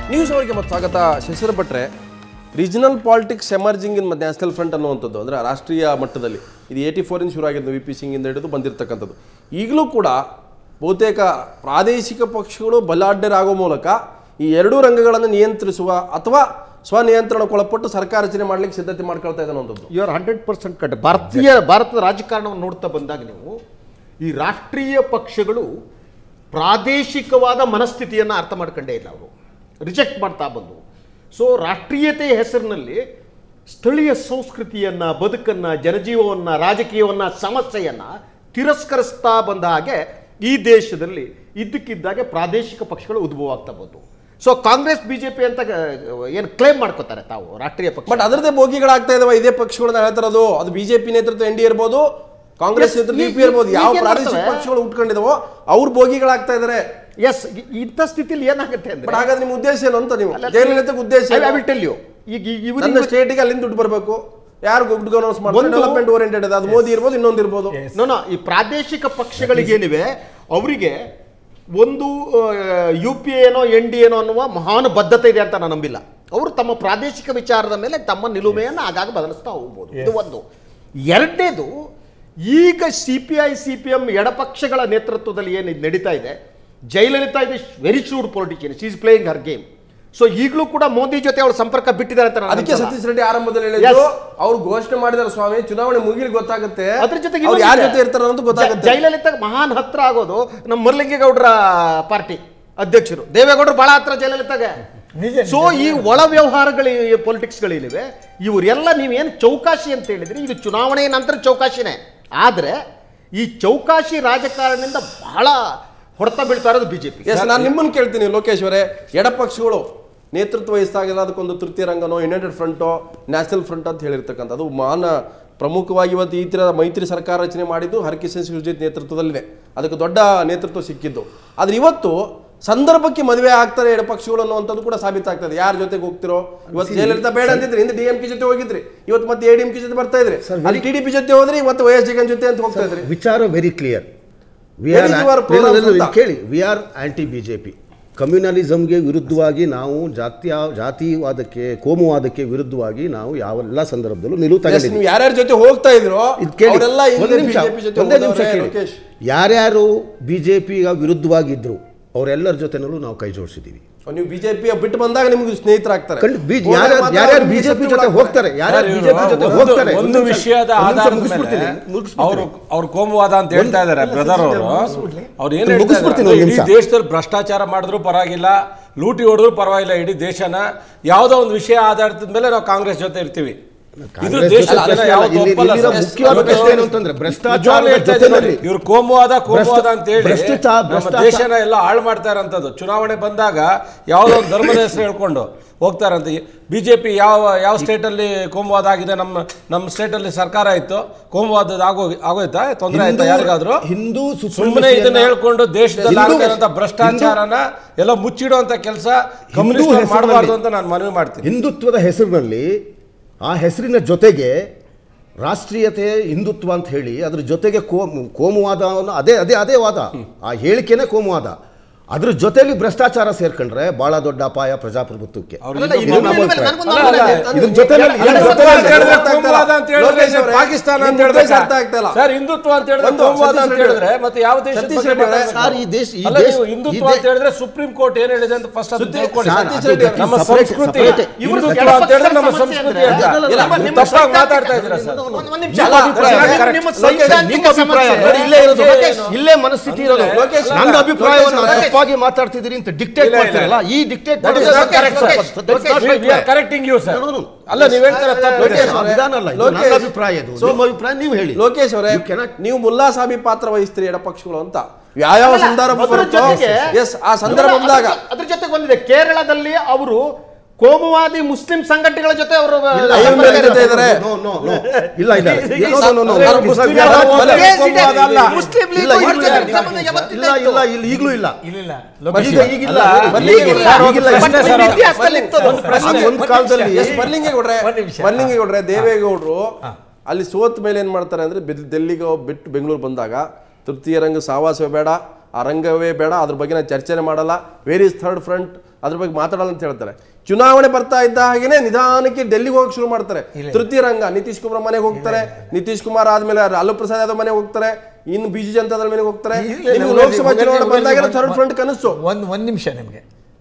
News ಅವರಿಗೆ ಮತ್ತು ಸ್ವಾಗತ ಶಶಿರ ಭಟ್ರೆ regional politics emerging in national front ಅನ್ನುವಂಥದ್ದು ಅಂದರೆ ರಾಷ್ಟ್ರೀಯ ಮಟ್ಟದಲ್ಲಿ ಇದು ಏಯ್ಟಿ ಫೋರಿಂದ ಶುರು ಆಗಿದ್ದು ವಿ ಪಿ ಸಿಂಗಿಂದ ಹಿಡಿದು ಬಂದಿರತಕ್ಕಂಥದ್ದು ಈಗಲೂ ಕೂಡ ಬಹುತೇಕ ಪ್ರಾದೇಶಿಕ ಪಕ್ಷಗಳು ಬಲಾಢ್ಯರಾಗೋ ಮೂಲಕ ಈ ಎರಡೂ ರಂಗಗಳನ್ನು ನಿಯಂತ್ರಿಸುವ ಅಥವಾ ಸ್ವನಿಯಂತ್ರಣಕ್ಕೊಳಪಟ್ಟು ಸರ್ಕಾರ ರಚನೆ ಮಾಡಲಿಕ್ಕೆ ಸಿದ್ಧತೆ ಮಾಡ್ಕೊಳ್ತಾ ಇದೆ ಅನ್ನೋಂಥದ್ದು you are hundred percent cut ಭಾರತೀಯ ಭಾರತದ ರಾಜಕಾರಣವನ್ನು ನೋಡ್ತಾ ಬಂದಾಗ ನೀವು ಈ ರಾಷ್ಟ್ರೀಯ ಪಕ್ಷಗಳು ಪ್ರಾದೇಶಿಕವಾದ ಮನಸ್ಥಿತಿಯನ್ನು ಅರ್ಥ ಮಾಡ್ಕೊಂಡೇ ಇಲ್ಲ ಅವರು ರಿಜೆಕ್ಟ್ ಮಾಡ್ತಾ ಬಂದು ಸೊ ರಾಷ್ಟ್ರೀಯತೆಯ ಹೆಸರಿನಲ್ಲಿ ಸ್ಥಳೀಯ ಸಂಸ್ಕೃತಿಯನ್ನು ಬದುಕನ್ನು ಜನಜೀವವನ್ನು ರಾಜಕೀಯವನ್ನು ಸಮಸ್ಯೆಯನ್ನು ತಿರಸ್ಕರಿಸ್ತಾ ಬಂದ ಹಾಗೆ ಈ ದೇಶದಲ್ಲಿ ಇದ್ದಕ್ಕಿದ್ದಾಗೆ ಪ್ರಾದೇಶಿಕ ಪಕ್ಷಗಳು ಉದ್ಭವ ಆಗ್ತಾ ಬಂದು ಸೊ ಕಾಂಗ್ರೆಸ್ ಬಿಜೆಪಿ ಅಂತ ಏನು ಕ್ಲೇಮ್ ಮಾಡ್ಕೋತಾರೆ ತಾವು ರಾಷ್ಟ್ರೀಯ ಪಕ್ಷ ಬಟ್ ಅದರದ್ದೇ ಬೋಗಿಗಳಾಗ್ತಾ ಇದಾವೆ ಇದೇ ಪಕ್ಷಗಳನ್ನ ಹೇಳ್ತಿರೋದು ಅದು ಬಿಜೆಪಿ ನೇತೃತ್ವ ಎನ್ ಡಿ ಇರ್ಬೋದು ಕಾಂಗ್ರೆಸ್ Yes, ನೇತೃತ್ವ ಈ- ಯು ಪಿ ಇರ್ಬೋದು ಯಾವ ಈಗೇನ್ ಪ್ರಾದೇಶಿಕ ಮಾಡ್ತವೆ? ಪಕ್ಷಗಳು ಉಟ್ಕೊಂಡಿದಾವೋ ಅವ್ರು ಬೋಗಿಗಳಾಗ್ತಾ ಇದಾರೆ ಎಸ್ ಇಂಥ ಸ್ಥಿತಿಲಿ ಏನಾಗುತ್ತೆ ಬಟ್ ಅಂದ್ರೆ ಹಾಗಾದ್ರೆ ನಿಮ್ಮ ಉದ್ದೇಶ ಏನು ಅಂತ ನೀವು ಜಯಲಲಿತಾಗೆ ಉದ್ದೇಶ ಐ ಏನು? ವಿಲ್ ಟೆಲ್ ಯು ಈಗ ಇವರು ನನ್ನ ಸ್ಟೇಟಿಗೆ ಅಲ್ಲಿಂದ ದುಡ್ಡು ಬರಬೇಕು ಯಾರು ದುಡ್ಡು ಅನೌನ್ಸ್ ಮಾಡ್ತಾರೆ ಒಂದು- ಡೆವಲಪ್ಮೆಂಟ್ ಓರಿಯೆಂಟೆಡ್ ಅದು ಮೋದಿ ಇರ್ಬೋದು ಇನ್ನೊಂದು ಇರ್ಬೋದು ನೋ ಈ ಪ್ರಾದೇಶಿಕ ಪಕ್ಷಗಳಿಗೇನಿವೆ ಅವರಿಗೆ ಒಂದು ಯು ಪಿ ಏನೋ ಎನ್ ಡಿ ಏನೋ ಅನ್ನುವ ಮಹಾನ್ ಬದ್ಧತೆ ಇದೆ ಅಂತ ನಾನು ನಂಬಿಲ್ಲ ಅವರು ತಮ್ಮ ಪ್ರಾದೇಶಿಕ ವಿಚಾರದ ಮೇಲೆ ತಮ್ಮ ನಿಲುಮೆಯನ್ನು ಆಗಾಗ ಬದಲಿಸ್ತಾ ಹೋಗ್ಬೋದು ಇದು ಒಂದು ಎರಡನೇದು ಈಗ C P I C P M ಎಡಪಕ್ಷಗಳ ನೇತೃತ್ವದಲ್ಲಿ ಏನು ಇದು ನಡೀತಾ ಇದೆ ಜಯಲಲಿತಾ ಇದೆ very shrewd politician she is playing her game so ಈಗಲೂ ಕೂಡ ಮೋದಿ ಜೊತೆ ಅವಳು ಸಂಪರ್ಕ ಬಿಟ್ಟಿದ್ದಾರೆ ಅಂತ ನಾನು ಅದಕ್ಕೆ ಅನ್ಸಲ್ಲ. ಸತೀಶ್ ರೆಡ್ಡಿ ಆರಂಭದಲ್ಲಿ ಹೇಳಿದ್ರು Yes. ಅವ್ರು ಘೋಷಣೆ ಮಾಡಿದಾರೆ ಸ್ವಾಮಿ ಚುನಾವಣೆ ಮುಗಿಲಿ ಗೊತ್ತಾಗುತ್ತೆ ಅದ್ರ ಜೊತೆಗೆ ಅವ್ರು ಯಾರ ಇನ್ನೊಂದಿದೆ. ಜೊತೆ ಇರ್ತಾರೆ ಅನ್ನೋದು ಜ- ಗೊತ್ತಾಗುತ್ತೆ ಜಯಲಲಿತಾ ಮಹಾನ್ ಹತ್ರ ಆಗೋದು ನಮ್ಮ ಮರ್ಲಿಂಗೇಗೌಡರ ಪಾರ್ಟಿ ಅಧ್ಯಕ್ಷರು ದೇವೇಗೌಡರು ಬಹಳ ಹತ್ರ ಜಯಲಲಿತಾಗೆ ಸೊ ಈ ಒಳ ವ್ಯವಹಾರಗಳು ಪೊಲಿಟಿಕ್ಸ್ಗಳೇನಿವೆ ಇವರೆಲ್ಲ ನೀವೇನು ಚೌಕಾಶಿ ಅಂತ ಹೇಳಿದ್ರಿ ಇದು ಚುನಾವಣೆ ನಂತರ ಚೌಕಾಶಿನೇ ಆದರೆ ಈ ಚೌಕಾಶಿ ರಾಜಕಾರಣದಿಂದ ಬಹಳ ಹೊಡೆತ ಬೀಳ್ತಾ ಇರೋದು ಬಿಜೆಪಿ ಎಸ್ ನಾನು ನಿಮ್ಮನ್ನು ಕೇಳ್ತೀನಿ ಲೋಕೇಶ್ ಅವರೇ ಎಡಪಕ್ಷಗಳು ನೇತೃತ್ವ ವಹಿಸಿದಾಗೆಲ್ಲ ಅದಕ್ಕೊಂದು ತೃತೀಯ ರಂಗನೋ ಯುನೈಟೆಡ್ ಫ್ರಂಟೋ ನ್ಯಾಷನಲ್ ಫ್ರಂಟ್ ಅಂತ ಹೇಳಿರ್ತಕ್ಕಂಥದ್ದು ಮಾನ ಪ್ರಮುಖವಾಗಿ ಇವತ್ತು ಈ ಥರ ಮೈತ್ರಿ ಸರ್ಕಾರ ರಚನೆ ಮಾಡಿದ್ದು ಹರಕಿಶನ್ ಸುಜಿತ್ ನೇತೃತ್ವದಲ್ಲಿದೆ ಅದಕ್ಕೆ ದೊಡ್ಡ ನೇತೃತ್ವ ಸಿಕ್ಕಿದ್ದು ಆದ್ರೆ ಇವತ್ತು ಸಂದರ್ಭಕ್ಕೆ ಮದುವೆ ಆಗ್ತಾರೆ ಎಡಪಕ್ಷಗಳು ಅನ್ನುವಂಥದ್ದು ಕೂಡ ಸಾಬೀತಾಗ್ತದೆ ಯಾರ ಜೊತೆಗೆ ಹೋಗ್ತಿರೋ ಇವತ್ತು ಜಯಲಲಿತಾ ಬೇಡ ಅಂತಿದ್ರಿ ಹಿಂದೆ ಡಿ ಎಂ ಕೆ ಜೊತೆ ಹೋಗಿದ್ರಿ ಇವತ್ತು ಮತ್ತೆ ಎ ಡಿ ಎಂ ಕೆ ಜೊತೆ ಬರ್ತಾ ಇದ್ರಿ ಅಲ್ಲಿ ಟಿ ಡಿ ಪಿ ಜೊತೆ ಹೋದ್ರಿ ಇವತ್ತು ವೈ ಎಸ್ ಜಗನ್ ಜೊತೆ ಅಂತ ಹೋಗ್ತಾ ಇದ್ರಿ ವಿಚಾರ very clear we Where are is your program ಅಂತ? ಕೇಳಿ we are anti B J P ಕಮ್ಯುನಲಿಸಮ್ಗೆ ವಿರುದ್ಧವಾಗಿ ನಾವು ಜಾತ್ಯ ಜಾತಿವಾದಕ್ಕೆ ಕೋಮುವಾದಕ್ಕೆ ವಿರುದ್ಧವಾಗಿ ನಾವು ಯಾವೆಲ್ಲ ಸಂದರ್ಭದಲ್ಲೂ ನಿಲುವು Yes, ತಗೊಂಡಿದ್ದೀವಿ ನೀವು ಯಾರ್ಯಾರ ಜೊತೆ ಹೋಗ್ತಾ ಇದ್ರೋ ಇದು ಕೇಳಿ ಅವರೆಲ್ಲ ಒಂದೇ ಹಿಂದೆ ನಿಮಿಷ ಬಿಜೆಪಿ ಜೊತೆ ಒಂದೇ ನಿಮಿಷ ಹೋದವ್ರೆ, ಕೇಳಿ ಲೋಕೇಶ್ ಯಾರ್ಯಾರು ಬಿ ಜೆ ಪಿಗ ವಿರುದ್ಧವಾಗಿದ್ರು ಅವರೆಲ್ಲರ ಜೊತೆನಲ್ಲೂ ನಾವು ಕೈ ಜೋಡಿಸಿದ್ದೀವಿ ನೀವು ಬಿಜೆಪಿ ಬಿಟ್ಟು ಬಂದಾಗ ನಿಮ್ಗೆ ಸ್ನೇಹಿತರಾಗ್ತಾರೆ ಖಂಡಿತ ಬಿ- ಹೋದಾಗ ಯಾರ್ಯಾರು ಮಾತ್ರ ಯಾರ್ಯಾರು ನಿಮ್ಗೆ ಬಿಜೆಪಿ ಜೊತೆ ಶತ್ರುಗಳಾಗ್ತಾರೆ. ಹೋಗ್ತಾರೆ ಯಾರ್ಯಾರು ಸರ್, ಬಿಜೆಪಿ ಜೊತೆ ಒಂದು- ಹೋಗ್ತಾರೆ ಒಂದು ನಿಮಿಷ, ವಿಷಯದ ಒಂದು ನಿಮಿಷ ಆಧಾರದ ಮುಗಿಸ್ಬಿಡ್ತೀನಿ, ಮೇಲೆ ಮುಗಿಸ್ಬಿಡ್ತೀನಿ. ಅವರು ಅವ್ರು ಕೋಮುವಾದ ಅಂತ ಹೇಳ್ತಾ ಇದಾರೆ ಬ್ರದರ್ ಅವರು ಅವ್ರು ಏನ್ ಹೇಳ್ತಾ ಮುಗಿಸ್ಬಿಡ್ತೀನಿ ಇದಾರೆ ಒಂದು ಇಡೀ ನಿಮಿಷ. ದೇಶದಲ್ಲಿ ಭ್ರಷ್ಟಾಚಾರ ಮಾಡಿದ್ರು ಪರವಾಗಿಲ್ಲ ಲೂಟಿ ಹೊಡೆದ್ರು ಪರವಾಗಿಲ್ಲ ಇಡೀ ದೇಶನ ಯಾವುದೋ ಒಂದು ವಿಷಯ ಆಧಾರದ ಮೇಲೆ ನಾವು ಕಾಂಗ್ರೆಸ್ ಜೊತೆ ಇರ್ತೀವಿ ಇದು ಕಾಂಗ್ರೆಸ್ ದೇಶದ ಜೊತೆ ಜನ ಅಲ್ಲ, ಯಾವತ್ತೂ ಇಲ್ಲಿ- ಒಪ್ಪಲ್ಲ ಇಲ್ಲಿರೋ ಸರ್. ಮುಖ್ಯವಾದ ಇವತ್ತು ಪ್ರಶ್ನೆ ಏನು ಅಂತಂದ್ರೆ ಭ್ರಷ್ಟಾಚಾರದ ನಿಜವಾಗ್ಲೂ ಹೇಳ್ತಾ ಇದ್ದೀನಿ ಜೊತೆನಲ್ಲಿ ನೋಡಿ, ಇವ್ರು ಕೋಮುವಾದ ಕೋಮುವಾದ ಅಂತ ಹೇಳಿ ಭ್ರಷ್ಟಾಚಾರ- ನಮ್ಮ ಭ್ರಷ್ಟಾಚಾರ- ದೇಶನ ಎಲ್ಲ ಹಾಳು ಮಾಡ್ತಾ ಇರೋಂಥದ್ದು ಚುನಾವಣೆ ಬಂದಾಗ ಯಾವುದೋ ಒಂದು ಧರ್ಮದ ಹೆಸರು ಹೇಳ್ಕೊಂಡು ಹೋಗ್ತಾರಂತೆ ಬಿಜೆಪಿ ಯಾವ ಯಾವ ಸ್ಟೇಟಲ್ಲಿ ಕೋಮುವಾದ ಆಗಿದೆ ನಮ್ಮ ನಮ್ಮ ಸ್ಟೇಟಲ್ಲಿ ಸರ್ಕಾರ ಇತ್ತು ಕೋಮುವಾದ ಆಗೋ ಆಗೋಯ್ತಾ ತೊಂದರೆ ಆಯ್ತಾ ಹಿಂದೂ- ಯಾರಿಗಾದ್ರು ಹಿಂದೂ ಸುಮ್ಮನೆ ಇದನ್ನ ಸುಪ್ರೀಮಸಿಯನ್ನ- ಹೇಳ್ಕೊಂಡು ದೇಶದಲ್ಲಿ ಹಿಂದೂ- ಆಗ್ತಾ ಇರೋಂಥ ಭ್ರಷ್ಟಾಚಾರನ ಎಲ್ಲ ಮುಚ್ಚಿಡುವಂತ ಕೆಲಸ ಕಮ್ಯುನಿಸ್ಟ್ ಹೆಸರಿನಲ್ಲಿ- ಮಾಡಬಾರ್ದು ಅಂತ ನಾನು ಮನವಿ ಮಾಡ್ತೀನಿ ಹಿಂದುತ್ವದ ಹೆಸರಿನಲ್ಲಿ ಆ ಹೆಸರಿನ ಜೊತೆಗೆ ರಾಷ್ಟ್ರೀಯತೆ ಹಿಂದುತ್ವ ಅಂತ ಹೇಳಿ ಅದ್ರ ಜೊತೆಗೆ ಕೋಮು ಕೋಮುವಾದವನ್ನು ಅದೇ ಅದೇ ಅದೇ ವಾದ ಆ ಹೇಳಿಕೆನೇ ಕೋಮುವಾದ ಅದ್ರ ಜೊತೆಲಿ ಭ್ರಷ್ಟಾಚಾರ ಸೇರ್ಕೊಂಡ್ರೆ ಬಹಳ ದೊಡ್ಡ ಅಪಾಯ ಪ್ರಜಾಪ್ರಭುತ್ವಕ್ಕೆ ಅವ್ರು ಅಲ್ಲ, ಇದು ಇದು ನಮ್ಮ ನನಗೊಂದು ಅಭಿಪ್ರಾಯ. ನನಗೊಂದು ಅಲ್ಲ, ಅಲ್ಲ, ಅಭಿಪ್ರಾಯ ಇದೆ. ನಾನು- ಇದ್ರ ಜೊತೆನಲ್ಲಿ- ಅಲ್ಲ, ಇದ್ರ ಹಿಂದುತ್ವ ಜೊತೆನಲ್ಲಿ- ಅಂತ ಹೇಳಿದ್ರೆ ಕೋಮುವಾದ ಅಂತ ಹೇಳಿದ್ರೆ ಲೋಕೇಶ್ ಅವರೇ, ಪಾಕಿಸ್ತಾನ ಅಂತ ನಿಮ್ಗೆ ಹೇಳಿದ್ರೆ ಉದ್ದೇಶ ಅರ್ಥ ಆಗ್ತಾ ಇಲ್ಲ. ಸರ್ ಹಿಂದುತ್ವ ಅಂತ ಹೇಳಿದ್ರೆ ಒಂದು ಕೋಮುವಾದ ಅಂತ ಸತೀಶ್ ಹೇಳಿದ್ರೆ ಮತ್ತೆ ಯಾವ ದೇಶದ ಸತೀಶ್ ಬಗ್ಗೆ ರೆಡ್ಡಿ ಅವರೇ, ಮಾತಾಡ್ಬೇಕು? ಸರ್, ಈ ದೇಶ- ಈ ಅಲ್ಲ, ದೇಶ- ನೀವು ಈ ಹಿಂದುತ್ವ ದೇ- ಅಂತ ಹೇಳಿದ್ರೆ ಸುಪ್ರೀಂ ಕೋರ್ಟ್ ಏನ್ ಹೇಳಿದೆ ಅಂತ ಫಸ್ಟ್ ಅದು ಸತೀಶ್- ತಿಳ್ಕೊಳ್ಳಿ ಸರ್, ಸತೀಶ್ ಅದು ರೆಡ್ಡಿ ಅವರೇ, ನಮ್ಮ separate- ಸಂಸ್ಕೃತಿ separate. ಹಿಂದುತ್ವ ಅಂತ ಹೇಳಿದ್ರೆ ನಮ್ಮ ಸಂಸ್ಕೃತಿ ಅಂತ ಇಲ್ಲ, ನಿಮ್ಮ- ನಿಮ್ಮ ನೀವು ತಪ್ಪಾಗಿ ಸೈದ್ಧಾಂತಿಕ- ಮಾತಾಡ್ತಾ ಇದ್ದೀರಾ ಸರ್ ಒಂದು- ಒಂದು ನಿಮಿಷ. ನಿಮ್ಮ ಅಲ್ಲ, ಅಭಿಪ್ರಾಯ ನಿಮ್ಮ- correct. ನಿಮ್ಮ ಲೋಕೇಶ್, ಸೈದ್ಧಾಂತಿಕ ನಿಮ್ಮ ಅಭಿಪ್ರಾಯ ಸಮಸ್ಯೆ. ನೋಡಿ, ಇಲ್ಲೇ ಇರೋದು ಲೋಕೇಶ್, ಇಲ್ಲೇ ಮನಸ್ಥಿತಿ ಇರೋದು ಲೋಕೇಶ್, ನನ್ನ ಲೋಕೇಶ್, ಅಭಿಪ್ರಾಯವನ್ನು ಲೋಕೇಶ್, ತಪ್ಪಾಗಿ ಮಾತಾಡ್ತಿದ್ದೀರಿ ಅಂತ ಡಿಕ್ಟೇಟ್ ಇಲ್ಲ, ಇಲ್ಲ, ಮಾಡ್ತಿರಲ್ಲ ಈ dictate That is not correct, sir. We are correcting you, sir. No, no, no. ಅಲ್ಲ ನೀವ್ ಹೇಳ್ತಾರ ತಪ್ಪಿದೆ ಲೋಕೇಶ್ ಸರ್. ಅವರೇ, ವಿಧಾನ ಅಲ್ಲ ಇದು ಲೋಕೇಶ್, ನನ್ನ ಅಭಿಪ್ರಾಯ ಇದು ಸೊ- ನಿಮ್ಮ ಅಭಿಪ್ರಾಯ ನೀವು ಹೇಳಿ ಲೋಕೇಶ್ ಅವರೇ You cannot- ನೀವು ಮುಲ್ಲಾ ಸಾಬಿ ಪಾತ್ರ ವಹಿಸ್ತೀರಿ ಎಡಪಕ್ಷಗಳು ಅಂತ ಯಾವ್ಯಾವ ಅಲ್ಲ, ಸಂದರ್ಭ ಅದ್ರ ಬರುತ್ತೋ ಜೊತೆಗೆ- ಎಸ್ ಆ ಸಂದರ್ಭ ಅದ್ರ- ಬಂದಾಗ ಅದ್ರ ಜೊತೆಗೆ ಒಂದಿದೆ ಕೇರಳದಲ್ಲಿ ಅವರು ಕೋಮುವಾದಿ ಮುಸ್ಲಿಂ ಸಂಘಟನೆಗಳ ಜೊತೆ ಅವರು ಇಲ್ಲ, IML ಜೊತೆ ಇದ್ದಾರೆ. No, no, no. ಇಲ್ಲ ಇಲ್ಲ ಇದು- No, no, no, no. ಅಂದ್ರೆ ನಾನು ಮುಸ್ಲಿಂ ಮುಸ್ಲಿಂ ಯಾರು ಯಾರು ಅಲ್ಲ. Yes, it is. ಇಲ್ಲ, ಮುಸ್ಲಿಂ ಲೀಗ್ ಇಲ್ಲ, ಇವ್ರ ಇಲ್ಲ, ಜೊತೆ ಇಲ್ಲ, ಸಂಬಂಧ ಯಾವತ್ತಿಂದ ಇಲ್ಲ ಇತ್ತು? ಇಲ್ಲ ಇಲ್ಲ ಈಗಲೂ ಇಲ್ಲ ಇಲ್ಲಿಲ್ಲ ಈಗ ಈಗಿಲ್ಲ ಬರ್ಲಿಂಗೆ ಈಗಿಲ್ಲ, ಸರ್, ಈಗಿಲ್ಲ. ಒಂದು ಬಟ್ ಪ್ರಶ್ನೆ ಒಂದು ಸರ್, ಇತಿಹಾಸದಲ್ಲಿ ಇತ್ತು ಅದು. ಒಂದು ಪ್ರಶ್ನೆ. ಅದು ಒಂದು ಕಾಲದಲ್ಲಿ ಎಸ್ ಬರ್ಲಿಂಗೇಗೌಡ್ರೆ ಒಂದ್ ನಿಮಿಷ. ಬರ್ಲಿಂಗೇಗೌಡ್ರೆ ದೇವೇಗೌಡರು ಅಲ್ಲಿ ಸೋತ ಮೇಲೆ ಏನ್ ಮಾಡ್ತಾರೆ ಅಂದ್ರೆ ಬೆಲ್- ಡೆಲ್ಲಿಗೆ ಬಿಟ್ಟು ಬೆಂಗಳೂರು ಬಂದಾಗ ತೃತೀಯ ರಂಗ ಸಾವಾಸ ಬೇಡ ಆ ರಂಗವೇ ಬೇಡ ಅದ್ರ ಬಗ್ಗೆ ನಾನು ಚರ್ಚೆನೆ ಮಾಡಲ್ಲ ವೇರ್ ಇಸ್ ಥರ್ಡ್ ಫ್ರಂಟ್ ಅದ್ರ ಬಗ್ಗೆ ಮಾತಾಡಲ್ಲ ಅಂತ ಹೇಳ್ತಾರೆ ಚುನಾವಣೆ ಬರ್ತಾ ಇದ್ದ ಹಾಗೇನೆ ನಿಧಾನಕ್ಕೆ ಡೆಲ್ಲಿಗೆ ಹೋಗಕ್ಕೆ ಶುರು ಮಾಡ್ತಾರೆ ತೃತೀಯ ರಂಗ ನಿತೀಶ್ ಕುಮಾರ್ ಮನೆಗೆ ಹೋಗ್ತಾರೆ ನಿತೀಶ್ ಕುಮಾರ್ ಆದ್ಮೇಲೆ ಅಲ್ಲು ಪ್ರಸಾದ್ ಯಾದವ್ ಮನೆಗೆ ಹೋಗ್ತಾರೆ ಇನ್ನು ಬಿಜು ಜನತಾದಳ ಮನೆಗೆ ಹೋಗ್ತಾರೆ ಇಲ್ಲ, ಇಲ್ಲ, ಇನ್ನು ಇಲ್ಲ, ಲೋಕಸಭಾ ಇಲ್ಲ, ಚುನಾವಣೆ ಇಲ್ಲ, ಬಂದಾಗ ಇಲ್ಲ, ಥರ್ಡ್ ಫ್ರಂಟ್ ಕನಸು ಒಂದು ಒಂದು ನಿಮಿಷ ನಿಮಗೆ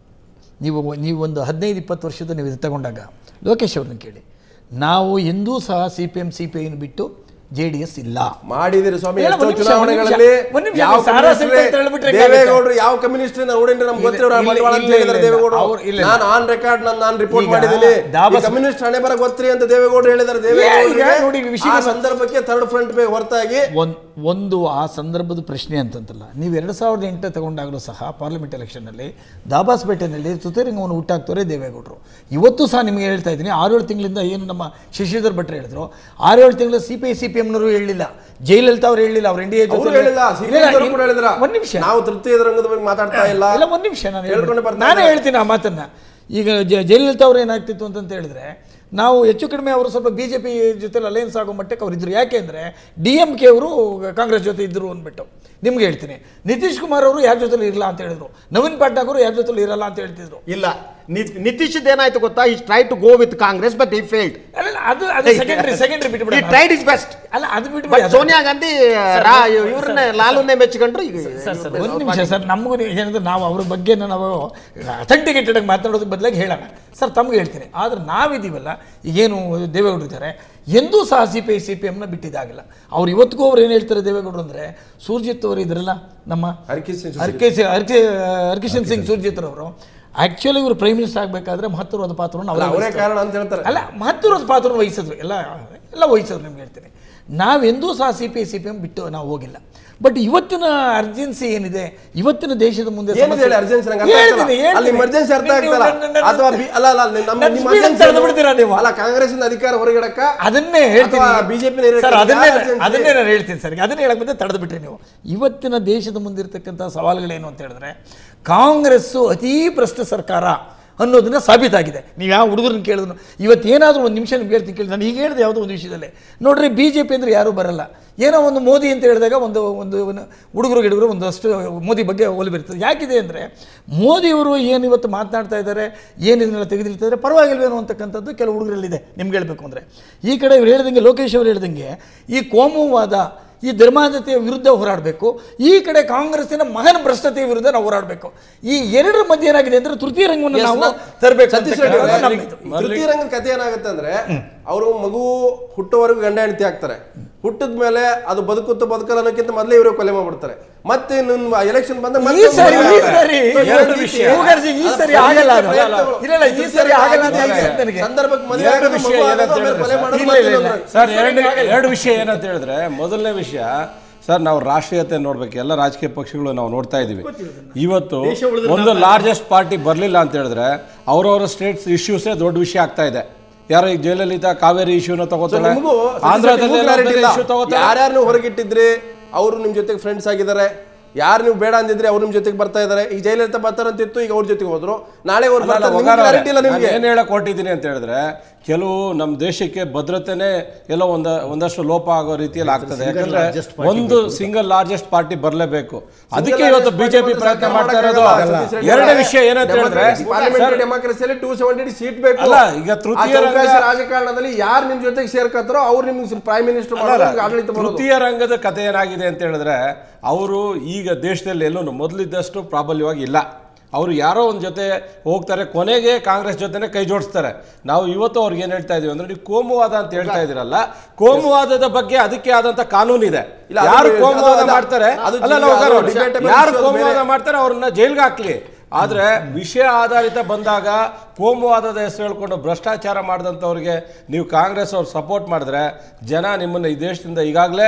ನೀವು ನೀವು ಒಂದು ಹದಿನೈದು ಇಪ್ಪತ್ತು ವರ್ಷದ ನೀವು ಇದು ತಗೊಂಡಾಗ ಲೋಕೇಶ್ ಅವ್ರನ್ನ ಕೇಳಿ ನಾವು ಎಂದೂ ಸಹ C P M C P ಐನ ಬಿಟ್ಟು ಜೆ ಡಿ ಎಸ್ ಇಲ್ಲ ಮಾಡಿದಿರಿ ಸ್ವಾಮಿ ಇಲ್ಲ, ಎಷ್ಟೋ ಒಂದ್ ನಿಮಿಷ, ಚುನಾವಣೆಗಳಲ್ಲಿ ಒಂದ್ ನಿಮಿಷ, ಯಾವ ಸಾರಾ communist ಸಿಂಗ್ ಅಂತ ಹೇಳ್ಬಿಟ್ರೆ ರೇ- ದೇವೇಗೌಡರು ಯಾವ ಕಮ್ಯುನಿಸ್ಟ್ ನೋಡಿದ್ರೆ ನಮ್ಗೆ ಗೊತ್ತಿರೋ ಇಲ್ಲ, ಬಂಡವಾಳ ಅಂತ ಇಲ್ಲ, ಹೇಳಿದ್ದಾರೆ ಇಲ್ಲ, ದೇವೇಗೌಡರು ಅವ್ರು- ಇಲ್ಲ, ಇಲ್ಲ. ನಾನು ಆನ್ ರೆಕಾರ್ಡ್ ನಾನು ನಾನು ರಿಪೋರ್ಟ್ ಈಗ ಮಾಡಿದ್ದೀನಿ ದಾಬಸ್- ಕಮ್ಯುನಿಸ್ಟ್ ಹಣೆ ಬರ ಗೊತ್ತ್ರಿ ಅಂತ ದೇವೇಗೌಡರು ಹೇಳಿದ್ದಾರೆ ಈಗ ದೇವೇಗೌಡರಿಗೆ ನೋಡಿ, ವಿಷಯ ಆ ಗೊತ್ತಾ? ಸಂದರ್ಭಕ್ಕೆ ಥರ್ಡ್ ಫ್ರಂಟ್ ಬೇ ಹೊರತಾಗಿ ಒಂದು ಒಂದು ಆ ಸಂದರ್ಭದ ಪ್ರಶ್ನೆ ಅಂತಂತಲ್ಲ ನೀವು ಎರಡು ಸಾವಿರದ ಎಂಟು ತಗೊಂಡಾಗಲೂ ಸಹ ಪಾರ್ಲಿಮೆಂಟ್ ಎಲೆಕ್ಷನ್ನಲ್ಲಿ ದಾಬಾಸ್ಪೇಟೆನಲ್ಲಿ ಸುತೇರಿಂಗವನ್ನು ಹುಟ್ಟಾಕ್ತವರೇ ದೇವೇಗೌಡರು ಇವತ್ತು ಸಹ ನಿಮಗೆ ಹೇಳ್ತಾ ಇದ್ದೀನಿ ಆರೇಳು ತಿಂಗಳಿಂದ ಏನು ನಮ್ಮ ಶಶಿಧರ್ ಭಟ್ರು ಹೇಳಿದ್ರು ಆರೇಳು ತಿಂಗಳು C P I C P ಎಮ್ನವರು ಹೇಳಿಲ್ಲ ಜಯಲಲಿತಾ ಅವ್ರು ಹೇಳಿಲ್ಲ ಅವ್ರು ಎನ್ ಡಿ ಎ ಅವ್ರು ಹೇಳಿಲ್ಲ ಸಿದ್ದರಾಮಯ್ಯ ಕೂಡ ಹೇಳಿದ್ರ ಒಂದು ನಿಮಿಷ ನಾವು ತೃತೀಯ ರಂಗದ ಬಗ್ಗೆ ಮಾತಾಡ್ತಾ ಇಲ್ಲ ಇಲ್ಲ ಒಂದು ನಿಮಿಷ ನಾನು ಹೇಳ್ಕೊಂಡು ಹೇಳ್ಬಿಡ್ತೀನಿ. ಬರ್ತಾ ನಾನೇ ಇದ್ದಾರೆ. ಹೇಳ್ತೀನಿ ಆ ಮಾತನ್ನ ಈಗ ಜ- ಜಯಲಲಿತಾ ಅವ್ರು ಏನಾಗ್ತಿತ್ತು ಅಂತಂತ ಹೇಳಿದ್ರೆ ನಾವು ಹೆಚ್ಚು ಕಡಿಮೆ ಅವರು ಸ್ವಲ್ಪ ಬಿ ಜೆ ಪಿ ಜೊತೆ ಅಲಯನ್ಸ್ ಆಗೋ ಮಟ್ಟಕ್ಕೆ ಅವ್ರು ಇದ್ರು ಯಾಕೆ ಅಂದರೆ ಡಿ ಎಂ ಕೆ ಅವರು ಕಾಂಗ್ರೆಸ್ ಜೊತೆ ಇದ್ರು ಅಂದ್ಬಿಟ್ಟು ನಿಮ್ಗೆ ಹೇಳ್ತೀನಿ ನಿತೀಶ್ ಕುಮಾರ್ ಅವರು ಯಾರ ಜೊತೆಲಿ ಇರಲ್ಲ ಅಂತ ಹೇಳಿದ್ರು ನವೀನ್ ಪಟ್ನಾಯಕ್ ಅವರು ಯಾರ ಜೊತೆಲಿ ಇರಲ್ಲ ಅಂತ ಹೇಳ್ತಿದ್ರು ಇಲ್ಲ ನಿ- ನಿತೀಶ್ ಏನಾಯ್ತು ಗೊತ್ತಾ he try to go with Congress but he failed ಅಲ್ಲ ಅಲ್ಲ, ಅದು ಅದು ಸೆಕೆಂಡ್ರಿ ಸೆಕೆಂಡ್ರಿ ಈ ಬಿಟ್ಬಿಡಿ ಟ್ರೈಡ್ ಇಸ್ ಬೆಸ್ಟ್ ಅಲ್ಲ ಅದು ಬಟ್ ಬಿಟ್ಬಿಡಿ ಸೋನಿಯಾ ಗಾಂಧಿ ಇವ್ರನ್ನೇ ಲಾಲುನ್ನೇ ಮೆಚ್ಚಿಕೊಂಡ್ರು ಈಗ ಸರ್ ಸರ್ ಒಂದು ನಿಮಿಷ ಸರ್ ನಮಗೂ ಏನಂದ್ರೆ ನಾವು ಅವ್ರ ಬಗ್ಗೆ ನಾವು ಅಥೆಂಟಿಕೇಟೆಡ್ ಆಗಿ ಮಾತನಾಡೋದ್ರ ಬದಲಾಗಿ ಹೇಳೋಣ ಸರ್ ತಮ್ಗೆ ಹೇಳ್ತೀನಿ ಆದರೆ ನಾವಿದ್ದೀವಲ್ಲ ಈಗೇನು ದೇವೇಗೌಡರು ಇದ್ದಾರೆ ಎಂದೂ ಸಹ C P I C P ಎಮ್ನ ಬಿಟ್ಟಿದ್ದಾಗಿಲ್ಲ ಅವ್ರು ಇವತ್ತಿಗೂ ಅವ್ರು ಏನು ಹೇಳ್ತಾರೆ ದೇವೇಗೌಡರು ಅಂದರೆ ಸೂರ್ಜಿತ್ ಅವರು ಇದ್ರಲ್ಲ ನಮ್ಮ ಹರ್ಕಿಸಿನ್ ಹರ್ಕೆ ಹರ್ಕೆ ಹರ್ಕಿಶನ್ ಸಿಂಗ್ ಸೂರ್ಜಿತ್ ಅವರು ಆ್ಯಕ್ಚುಲಿ ಇವರು ಪ್ರೈಮ್ ಮಿನಿಸ್ಟರ್ ಆಗಬೇಕಾದ್ರೆ ಮಹತ್ವವಾದ ಪಾತ್ರವನ್ನು ಅಲ್ಲ, ಅವರೇ ಅವರೇ ವಹಿಸ್ತಾರೆ. ಕಾರಣ ಅಂತ ಹೇಳ್ತಾರೆ ಅಲ್ಲ ಮಹತ್ವದ ಪಾತ್ರ ವಹಿಸಿದ್ರು ಎಲ್ಲ ಎಲ್ಲ ವಹಿಸಿದ್ರು ನಿಮ್ಗೆ ಹೇಳ್ತೀನಿ ನಾವೆಂದೂ ಸಹ C P I C P M ಬಿಟ್ಟು ನಾವು ಹೋಗಿಲ್ಲ ಬಟ್ ಇವತ್ತಿನ ಅರ್ಜೆನ್ಸಿ ಏನಿದೆ ಇವತ್ತಿನ ದೇಶದ ಮುಂದೆ ಏನಿದೆ ಸಮಸ್ಯೆ- ಹೇಳಿ urgency ನಂಗೆ ಅರ್ಥ ಹೇಳ್ತೀನಿ, ಆಗ್ತಿಲ್ಲ. ಅಲ್ಲಿ ಹೇಳ್ತೀನಿ. emergency ಅರ್ಥ ನೀವು ಆಗ್ತಿಲ್ಲ. ನನ್ನ- ನನ್ನ- ಅಥವಾ ಬಿ- ಅಲ್ಲ, ಅಲ್ಲ, ನಿಮ್ಮ- ನನ್ನ ನಿಮ್ಮ speed urgency ತಡೆದು ಬಿಡ್ತೀರಾ ನೀವು? ಅಲ್ಲ ಕಾಂಗ್ರೆಸ್ಸಿಂದ ಅಧಿಕಾರ ಹೊರಗಿಡಕ್ಕ ಅದನ್ನೇ ಹೇಳ್ತೀನಿ ಅಥವಾ BJP ನ ಸರ್ ಅದನ್ನೇ ಯಾವ urgency? ಅದನ್ನೇ ನಾನು ಹೇಳ್ತೀನಿ ಸರ್ ಅದನ್ನೇ ಹೇಳಕ್ ಬಂದೆ ತಡೆದು ಬಿಟ್ರಿ ನೀವು ಇವತ್ತಿನ ದೇಶದ ಮುಂದಿರ್ತಕ್ಕಂಥ ಸವಾಲುಗಳೇನು ಅಂತ ಹೇಳಿದ್ರೆ ಕಾಂಗ್ರೆಸ್ಸು ಅತೀ ಭ್ರಷ್ಟ ಸರ್ಕಾರ ಅನ್ನೋದನ್ನ ಸಾಬೀತಾಗಿದೆ ನೀವು ಯಾವ ಹುಡುಗರನ್ನ ಕೇಳಿದ್ರು ಇವತ್ತೇನಾದರೂ ಒಂದು ನಿಮಿಷ ನಿಮ್ಗೆ ಹೇಳ್ತೀನಿ ಕೇಳಿ ನಾನು ಈಗ ಹೇಳಿದೆ ಯಾವುದೋ ಒಂದು ವಿಷಯದಲ್ಲಿ ನೋಡ್ರಿ ಬಿ ಜೆ ಪಿ ಅಂದರೆ ಯಾರೂ ಬರಲ್ಲ ಏನೋ ಒಂದು ಮೋದಿ ಅಂತ ಹೇಳಿದಾಗ ಒಂದು ಒಂದು ಒಂದು ಹುಡುಗರು ಗಿಡುಗರು ಒಂದಷ್ಟು ಮೋದಿ ಬಗ್ಗೆ ಒಲಿಬಿರ್ತದೆ ಯಾಕಿದೆ ಅಂದರೆ ಮೋದಿಯವರು ಏನು ಇವತ್ತು ಮಾತನಾಡ್ತಾ ಇದ್ದಾರೆ ಏನು ಇದನ್ನೆಲ್ಲ ತೆಗೆದಿರ್ತಾರೆ ಪರವಾಗಿಲ್ವೇನೋ ಅಂತಕ್ಕಂಥದ್ದು ಕೆಲವು ಹುಡುಗರಲ್ಲಿದೆ ನಿಮ್ಗೆ ಹೇಳಬೇಕು ಅಂದರೆ ಈ ಕಡೆ ಇವ್ರು ಹೇಳ್ದಂಗೆ ಲೋಕೇಶ್ ಅವರು ಹೇಳ್ದಂಗೆ ಈ ಕೋಮುವಾದ ಈ ಧರ್ಮಾಂಧತೆಯ ವಿರುದ್ಧ ಹೋರಾಡಬೇಕು ಈ ಕಡೆ ಕಾಂಗ್ರೆಸ್ಸಿನ ಮಹಾನ್ ಭ್ರಷ್ಟತೆಯ ವಿರುದ್ಧ ನಾವು ಹೋರಾಡಬೇಕು ಈ ಎರಡರ ಮಧ್ಯೆ ಏನಾಗಿದೆ ಅಂದ್ರೆ ತೃತೀಯ ರಂಗವನ್ನು Yes, ನಾವು ನಾ- ತರಬೇಕು ಸತೀಶ್ ರೆಡ್ಡಿ ಅವರೇ, ತೃತೀಯ ರಂಗದ ಕಥೆ ಏನಾಗುತ್ತೆ ಅಂದ್ರೆ ಅವರು ಮಗು ಹುಟ್ಟೋವರೆಗೂ ಗಂಡ ಹೆಂಡತಿ ಆಗ್ತಾರೆ ಹುಟ್ಟಿದ ಮೇಲೆ ಅದು ಬದುಕುತ್ತ ಬದುಕಲ್ಲ ಅನ್ನೋಕ್ಕಿಂತ ಮೊದಲೇ ಇವರು ಕೊಲೆ ಮಾಡ್ಬಿಡ್ತಾರೆ ಮತ್ತೆ ನಿಮ್ಮ ಎಲೆಕ್ಷನ್ ಬಂದ ಈ ಸರಿ ಈ ಸರಿ ಎರಡು ವಿಷಯ. ಯೋಗರ್ಜಿ, ಈ ಸರಿ ಆಗಲ್ಲ ಅದು ಇಲ್ಲ ಇಲ್ಲ ಈ ಸರಿ ಆಗಲ್ಲ ಅಂತ ಹಾಗೆ. ಅನ್ಸುತ್ತೆ ನನಗೆ ಸಂದರ್ಭಕ್ಕೆ ಮದುವೆ ಎರಡು ಆಗೋದು, ವಿಷಯ ಮಗು ಏನಂತ ಆಗೋದು, ಆಮೇಲೆ ಕೊಲೆ ಹೇಳಿದ್ರೆ ಮಾಡೋದು ಇಲ್ಲ, ಮತ್ತೆ ಇಲ್ಲ, ಇಲ್ಲ. ಇನ್ನೊಂದು. ಸರ್ ಎರಡು ಎರಡು ವಿಷಯ ಏನಂತ ಹೇಳಿದ್ರೆ ಮೊದಲನೇ ವಿಷಯ ಸರ್ ನಾವು ರಾಷ್ಟ್ರೀಯತೆ ನೋಡ್ಬೇಕು ಎಲ್ಲ ರಾಜಕೀಯ ಪಕ್ಷಗಳು ನಾವು ನೋಡ್ತಾ ಇದ್ದೀವಿ ಇವತ್ತು ಒಂದು ಲಾರ್ಜೆಸ್ಟ್ ಪಾರ್ಟಿ ಬರಲಿಲ್ಲ ಅಂತ ಹೇಳಿದ್ರೆ ಅವ್ರವ್ರ ಸ್ಟೇಟ್ಸ್ ಇಶ್ಯೂಸೇ ದೊಡ್ಡ ವಿಷಯ ಆಗ್ತಾ ಇದೆ ಯಾರೋ ಈಗ ಜಯಲಲಿತಾ ಕಾವೇರಿ ಇಶ್ಯೂನ So ತಗೋತಾರೆ ನಿಮಗೂ ಆಂಧ್ರದಲ್ಲಿ clarity ಇಲ್ಲ. ಇಶ್ಯೂ ತಗೋತಾರೆ ಯಾರ್ಯಾರು ನೀವು ಹೊರಗಿಟ್ಟಿದ್ರಿ ಅವರು ನಿಮ್ ಜೊತೆಗೆ ಫ್ರೆಂಡ್ಸ್ ಆಗಿದ್ದಾರೆ ಯಾರು ನೀವು ಬೇಡ ಅಂದಿದ್ರಿ ಅವ್ರು ನಿಮ್ ಜೊತೆಗೆ ಬರ್ತಾ ಇದ್ದಾರೆ ಈಗ ಜಯಲಲಿತಾ ಬರ್ತಾರಂತಿತ್ತು ಈಗ ಅವ್ರ ಜೊತೆಗೆ ಹೋದ್ರು ನಾಳೆ ಅವ್ರು ಬರ್ತಾರೆ ನಿಮ್ಗೆ clarity ಇಲ್ಲ ನಿಮ್ಗೆ ಏನು ಹೇಳಕ್ ಹೊರಟಿದ್ದೀನಿ ಅಂತ ಹೇಳಿದ್ರೆ ಕೆಲವು ನಮ್ಮ ದೇಶಕ್ಕೆ ಭದ್ರತೆನೇ ಎಲ್ಲೋ ಒಂದ ಒಂದಷ್ಟು ಲೋಪ ಆಗೋ ರೀತಿಯಲ್ಲಿ ಆಗ್ತದೆ ಯಾಕಂದ್ರೆ largest party ಒಂದು ಸಿಂಗಲ್ ಲಾರ್ಜೆಸ್ಟ್ ಪಾರ್ಟಿ ಬರಲೇಬೇಕು ಅದಕ್ಕೆ Single ಇವತ್ತು largest ಬಿಜೆಪಿ party ಪ್ರಯತ್ನ ಬಂದ್ರೆ ಮಾಡ್ತಾ ಇರೋದು ಮಾಡಕ್ಕಾಗಲ್ಲ. ಸತೀಶ್ ರೆಡ್ಡಿ ಎರಡನೇ ಅವರೇ, ವಿಷಯ ಏನಂತ ಹೇಳಿದ್ರೆ democracy, parliamentary democracyಯಲ್ಲಿ 270 ಸೀಟ್ ಬೇಕು ಅಲ್ಲ, ಈಗ ತೃತೀಯ ಆ ಚೌಕಾಸಿ ರಂಗ- ರಾಜಕಾರಣದಲ್ಲಿ ಯಾರು ನಿಮ್ ಜೊತೆಗೆ ಸೇರ್ಕತ್ತಾರೋ ಅವ್ರು ನಿಮ್ಗೆ ಪ್ರೈಮ್ ಮಿನಿಸ್ಟರ್ ಮಾಡೋದು ಆಡಳಿತ ಬರೋದು ತೃತೀಯ ರಂಗದ ಕಥೆ ಏನಾಗಿದೆ ಅಂತ ಹೇಳಿದ್ರೆ ಅವರು ಈಗ ದೇಶದಲ್ಲಿ ಎಲ್ಲೂ ಮೊದಲಿದ್ದಷ್ಟು ಪ್ರಾಬಲ್ಯವಾಗಿ ಇಲ್ಲ ಅವರು ಯಾರೋ ಒಂದು ಜೊತೆ ಹೋಗ್ತಾರೆ ಕೊನೆಗೆ ಕಾಂಗ್ರೆಸ್ ಜೊತೆನೆ ಕೈ ಜೋಡಿಸ್ತಾರೆ ನಾವು ಇವತ್ತು ಅವ್ರಿಗೆ ಏನು ಹೇಳ್ತಾ ಇದೀವಿ ಅಂದ್ರೆ ನೀವು ಕೋಮುವಾದ ಅಂತ ಹೇಳ್ತಾ ಇದೀರಲ್ಲ ಕೋಮುವಾದದ ಬಗ್ಗೆ ಅದಕ್ಕೆ ಆದಂತ ಕಾನೂನು ಇದೆ ಇಲ್ಲ, ಅದು- ಯಾರು ಅದು- ಕೋಮುವಾದ ಅದು- ಮಾಡ್ತಾರೆ ಅದು ಅಲ್ಲ ಅಲ್ಲ, ಅದು ಹೋಗೋಣ ನೋಡಿ. debatable ಯಾರು issue ಅದು ಕೋಮುವಾದ ಬೇರೆ. ಮಾಡ್ತಾರೆ ಅವ್ರನ್ನ ಜೈಲ್ಗೆ ಹಾಕ್ಲಿ ಆದ್ರೆ ವಿಷಯ ಆಧಾರಿತ ಬಂದಾಗ ಕೋಮುವಾದದ ಹೆಸರು ಹೇಳ್ಕೊಂಡು ಭ್ರಷ್ಟಾಚಾರ ಮಾಡಿದಂಥವ್ರಿಗೆ ನೀವು ಕಾಂಗ್ರೆಸ್ ಅವ್ರು ಸಪೋರ್ಟ್ ಮಾಡಿದ್ರೆ ಜನ ನಿಮ್ಮನ್ನ ಈ ದೇಶದಿಂದ ಈಗಾಗಲೇ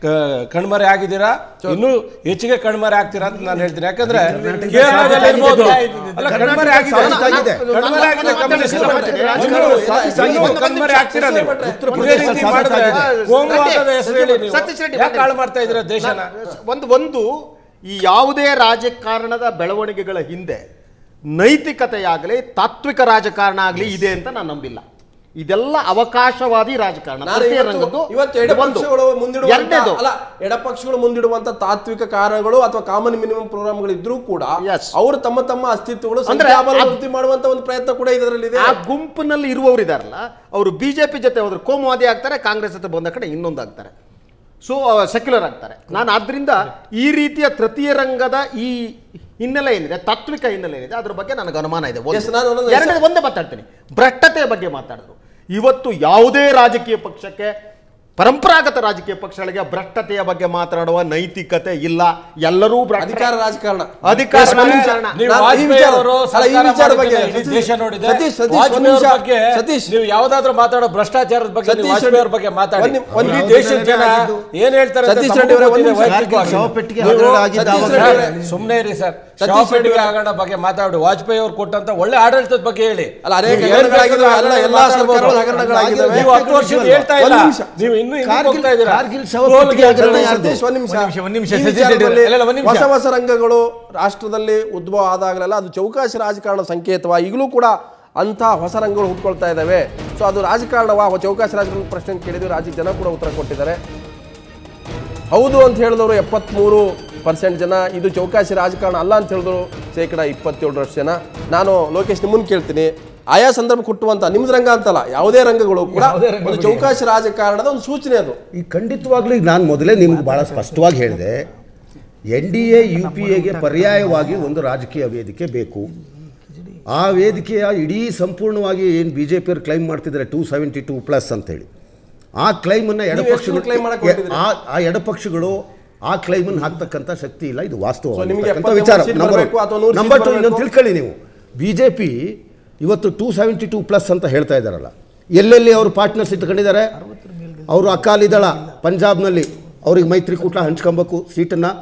ಕಣ್ಮರೆ ಆಗಿದ್ದೀರಾ ಇನ್ನೂ ಹೆಚ್ಚಿಗೆ ಕಣ್ಮರೆ ಆಗ್ತೀರಾ ಅಂತ ನಾನು ಹೇಳ್ತೀನಿ ಯಾಕಂದ್ರೆ ಕೇರಳದಲ್ಲಿ ಇರ್ಬೋದು. ಅಲ್ಲ, ಕಣ್ಮರೆ ಆಗಿದೆ. ಸಾಧಿಸಾಗಿದೆ. ಕಣ್ಮರೆ ಆಗಿದೆ ಕಮ್ಯುನಿಸ್ಟ್ ಪಕ್ಷ. ಇನ್ನೂ ಇನ್ನೂ ಕಣ್ಮರೆ ಆಗ್ತೀರಾ ನೀವು ಇದೇ ರೀತಿ ಮಾಡಿದ್ರೆ ಕೋಮುವಾದದ ಹೆಸರು ಹೇಳಿ ನೀವು ಸತೀಶ್ ರೆಡ್ಡಿ ಯಾಕೆ ಹಾಳು ಮಾಡ್ತಾ ಇದ್ದೀರಾ ದೇಶನ ಒಂದು ಒಂದು ಈ ಯಾವುದೇ ರಾಜಕಾರಣದ ಬೆಳವಣಿಗೆಗಳ ಹಿಂದೆ ನೈತಿಕತೆಯಾಗಲಿ ತಾತ್ವಿಕ ರಾಜಕಾರಣ ಆಗಲಿ ಇದೆ ಅಂತ ನಾನು ನಂಬಿಲ್ಲ ಇದೆಲ್ಲ ಅವಕಾಶವಾದಿ ರಾಜಕಾರಣ ನಾನು ತೃತೀಯ ಇವತ್ತು- ರಂಗದ್ದು ಇವತ್ತು ಇದು ಒಂದು. ಎಡಪಕ್ಷಗಳು ಮುಂದಿಡುವಂತ ಎರಡನೇದು ಅಲ್ಲ ಎಡಪಕ್ಷಗಳು ಮುಂದಿಡುವಂತ ತಾತ್ವಿಕ ಕಾರಣಗಳು ಅಥವಾ ಕಾಮನ್ ಮಿನಿಮಮ್ ಪ್ರೋಗ್ರಾಮ್ಗಳು ಇದ್ರೂ ಕೂಡ Yes. ಅವರು ತಮ್ಮ ತಮ್ಮ ಅಸ್ತಿತ್ವಗಳು ಅಂದ್ರೆ ಸಂಖ್ಯಾಬಲ ಆ- ವೃದ್ಧಿ ಮಾಡುವಂತ ಒಂದು ಪ್ರಯತ್ನ ಕೂಡ ಇದರಲ್ಲಿದೆ ಆ ಗುಂಪಿನಲ್ಲಿ ಇರುವವರು ಇದಾರಲ್ಲ ಅವರು ಬಿಜೆಪಿ ಜೊತೆ ಹೋದ್ರೆ ಕೋಮುವಾದಿ ಆಗ್ತಾರೆ ಕಾಂಗ್ರೆಸ್ ಜೊತೆ ಬಂದ ಕಡೆ ಇನ್ನೊಂದು ಆಗ್ತಾರೆ ಸೊ ಸೆಕ್ಯುಲರ್ ಆಗ್ತಾರೆ ನಾನು ಆದ್ರಿಂದ ಈ ರೀತಿಯ ತೃತೀಯ ರಂಗದ ಈ ಹಿನ್ನೆಲೆ ಏನಿದೆ ತಾತ್ವಿಕ ಹಿನ್ನೆಲೆ ಏನಿದೆ ಅದ್ರ ಬಗ್ಗೆ ನನಗೆ ಅನುಮಾನ ಇದೆ ಒಂದು. Yes, ನಾನು ಒಂದೊಂದು ಎರಡನೇದು ಒಂದೇ ಮಾತಾಡ್ತೀನಿ ಭ್ರಷ್ಟತೆಯ ಬಗ್ಗೆ ಮಾತಾಡಿದ್ರು ಇವತ್ತು ಯಾವುದೇ ರಾಜಕೀಯ ಪಕ್ಷಕ್ಕೆ ಪರಂಪರಾಗತ ರಾಜಕೀಯ ಪಕ್ಷಗಳಿಗೆ ಭ್ರಷ್ಟತೆಯ ಬಗ್ಗೆ ಮಾತನಾಡುವ ನೈತಿಕತೆ ಇಲ್ಲ ಎಲ್ಲರೂ ಭ್ರಷ್ಟ ಅಧಿಕಾರ ರಾಜಕಾರಣ ಅಧಿಕಾರ Yes, ಒಂದ್ ನಿಮಿಷ. ರಾಜಕಾರಣ. ನೀವು ನಾನು ಈ ವಾಜಪೇಯಿ ವಿಚಾರ- ಅವರು ಅಲ್ಲ, ಈ ಸರ್ಕಾರ ವಿಚಾರ ಬಗ್ಗೆ ಮಾಡಿದ್ದನ್ನ ಇಡೀ ಸತೀಶ್- ದೇಶ ನೋಡಿದೆ ಸತೀಶ್ ಸತೀಶ್ ಒಂದ್ ವಾಜಪೇಯಿ ಅವ್ರ ನಿಮಿಷ. ಬಗ್ಗೆ ಸತೀಶ್ ನೀವು ಯಾವ್ದಾದ್ರು ಮಾತಾಡೋ ಭ್ರಷ್ಟಾಚಾರದ ಬಗ್ಗೆ ನೀವು ಸತೀಶ್ ವಾಜಪೇಯಿ ಅವ್ರ ರೆಡ್ಡಿ- ಬಗ್ಗೆ ಮಾತಾಡಿ ಒಂದ್ ನಿಮ್- ಒಂದ್ ಇಡೀ ನಿಮಿಷ. ದೇಶದ ಜನ ಏನ್ ಹೇಳ್ತಾರೆ ಅಂತ ಸತೀಶ್ ತಮಗೂ ರೆಡ್ಡಿ ಅವರೇ ಒಂದ್ ಗೊತ್ತಿದೆ ನಿಮಿಷ. ವೈಯಕ್ತಿಕವಾಗಿ. ಶವಪೆಟ್ಟಿಗೆ ನೀವು- ಹಗರಣ ಆಗಿದ್ದ ಸತೀಶ್ ಅವಾಗ- ರೆಡ್ಡಿ ಅವರೇ- ಸುಮ್ನೆ ಇರಿ ಸರ್ ಸತೀಶ್ ಶವಪೆಟ್ಟಿಗೆ ರೆಡ್ಡಿ ಹಗರಣ ಬಗ್ಗೆ ಮಾತಾಡಿ ವಾಜಪೇಯಿ ಅವರು ಕೊಟ್ಟಂತ ಒಳ್ಳೆ ಆಡಳಿತದ ಬಗ್ಗೆ ಹೇಳಿ ಅಲ್ಲ, ಅನೇಕ ನೀವು ಏನ್ ಹಗರಣಗಳಾಗಿದ್ದಾವೆ, ಬೇಕಾದ್ರೂ ಎಲ್ಲ- ಎಲ್ಲ ಮಾತಾಡ್ಬೋದು. ಸರ್ಕಾರಗಳು ಹಗರಣಗಳಾಗಿದ್ದಾವೆ. ನೀವು ಹತ್ತು ವರ್ಷದಿಂದ ಹೇಳ್ತಾ ಇಲ್ಲ ಒಂದ್ ನಿಮಿಷ. ನೀವು ಇನ್ನೂ ಇನ್ನೂ ಕಾರ್ಗಿಲ್- ಹೋಗ್ತಾ ಇದ್ದೀರಾ ಕಾರ್ಗಿಲ್ ಶವಪೆಟ್ಟಿಗೆ ಹಗರಣ ಯಾರ್ದು? ಸತೀಶ್, ಒಂದ್ ನಿಮಿಷ. ಒಂದ್ ನಿಮಿಷ, ಒಂದ್ ನಿಮಿಷ, ಈ ಸತೀಶ್ ರೆಡ್ಡಿ ವಿಚಾರದಲ್ಲಿ ಅಲ್ಲ, ಅಲ್ಲ, ಒಂದ್ ನಿಮಿಷ. ಹೊಸ ಹೊಸ ರಂಗಗಳು ರಾಷ್ಟ್ರದಲ್ಲಿ ಉದ್ಭವ ಆದಾಗಲೆಲ್ಲ ಅದು ಚೌಕಾಶಿ ರಾಜಕಾರಣ ಸಂಕೇತವ ಈಗಲೂ ಕೂಡ ಅಂಥ ಹೊಸ ರಂಗಗಳು ಹುಟ್ಕೊಳ್ತಾ ಇದ್ದಾವೆ ಸೊ ಅದು ರಾಜಕಾರಣವಾ ಚೌಕಾಶಿ ರಾಜಕಾರಣ ಪ್ರಶ್ನೆ ಕೇಳಿದ್ವಿ ರಾಜ್ಯ ಜನ ಕೂಡ ಉತ್ತರ ಕೊಟ್ಟಿದ್ದಾರೆ ಹೌದು ಅಂತ ಹೇಳಿದವರು ಎಪ್ಪತ್ತ್ಮೂರು ಪರ್ಸೆಂಟ್ ಜನ ಇದು ಚೌಕಾಶಿ ರಾಜಕಾರಣ ಅಲ್ಲ ಅಂತ ಹೇಳಿದ್ರು ಶೇಕಡ ಇಪ್ಪತ್ತೇಳರಷ್ಟು ಜನ ನಾನು ಲೋಕೇಶ್ ನಿಮ್ಮನ್ನು ಕೇಳ್ತೀನಿ ಆಯಾ ಸಂದರ್ಭ ಹುಟ್ಟುವಂತ ನಿಮ್ದು ರಂಗ ಅಂತಲ್ಲ ಯಾವುದೇ ರಂಗಗಳು ಕೂಡ ಒಂದು ಚೌಕಾಶಿ ರಾಜಕಾರಣದ ಒಂದು ಸೂಚನೆ ಅದು ಈ ಖಂಡಿತವಾಗ್ಲೂ ಈಗ ನಾನು ಮೊದಲೇ ನಿಮ್ಗೆ ಭಾಳ ಸ್ಪಷ್ಟವಾಗಿ ಹೇಳಿದೆ N D A U P ಎಗೆ ಪರ್ಯಾಯವಾಗಿ ಒಂದು ರಾಜಕೀಯ ವೇದಿಕೆ ಬೇಕು ಆ ವೇದಿಕೆಯ ಇಡೀ ಸಂಪೂರ್ಣವಾಗಿ ಏನು ಬಿ ಜೆ ಪಿಯವ್ರು ಕ್ಲೈಮ್ ಮಾಡ್ತಿದ್ದಾರೆ ಟೂ ಸೆವೆಂಟಿ ಟೂ ಪ್ಲಸ್ ಅಂತೇಳಿ ಆ ಕ್ಲೈಮನ್ನು ನೀವು ಎಷ್ಟು claim ಮಾಡಕ್ ಎಡಪಕ್ಷಗಳು ಹೊರಟಿದ್ದೀರಿ? ಆ ಆ ಎಡಪಕ್ಷಗಳು ಆ ಕ್ಲೈಮನ್ನು ಹಾಕ್ತಕ್ಕಂಥ ಶಕ್ತಿ ಇಲ್ಲ ಇದು ವಾಸ್ತವ So ನಿಮ್ಗೆ ಅಂತಕ್ಕಂಥ 77 ವಿಚಾರ ಸೀಟ್ ನಂಬರ್ ಬರ್ಬೇಕು ಅಥವಾ ನೂರು ನಂಬರ್ ಸೀಟ್ ಟು ಇನ್ನೊಂದು ಬರ್ಬೇಕು? ತಿಳ್ಕೊಳ್ಳಿ ನೀವು ಬಿ ಜೆ ಪಿ ಇವತ್ತು ಟೂ ಸೆವೆಂಟಿ ಟೂ ಪ್ಲಸ್ ಅಂತ ಹೇಳ್ತಾ ಇದ್ದಾರಲ್ಲ ಎಲ್ಲೆಲ್ಲಿ ಅವರು ಪಾರ್ಟ್ನರ್ಸ್ ಇಟ್ಕೊಂಡಿದ್ದಾರೆ ಅವರು ಅಕಾಲಿದಳ ಪಂಜಾಬ್ನಲ್ಲಿ ಅವ್ರಿಗೆ ಮೈತ್ರಿಕೂಟ ಹಂಚ್ಕೊಬೇಕು ಸೀಟನ್ನು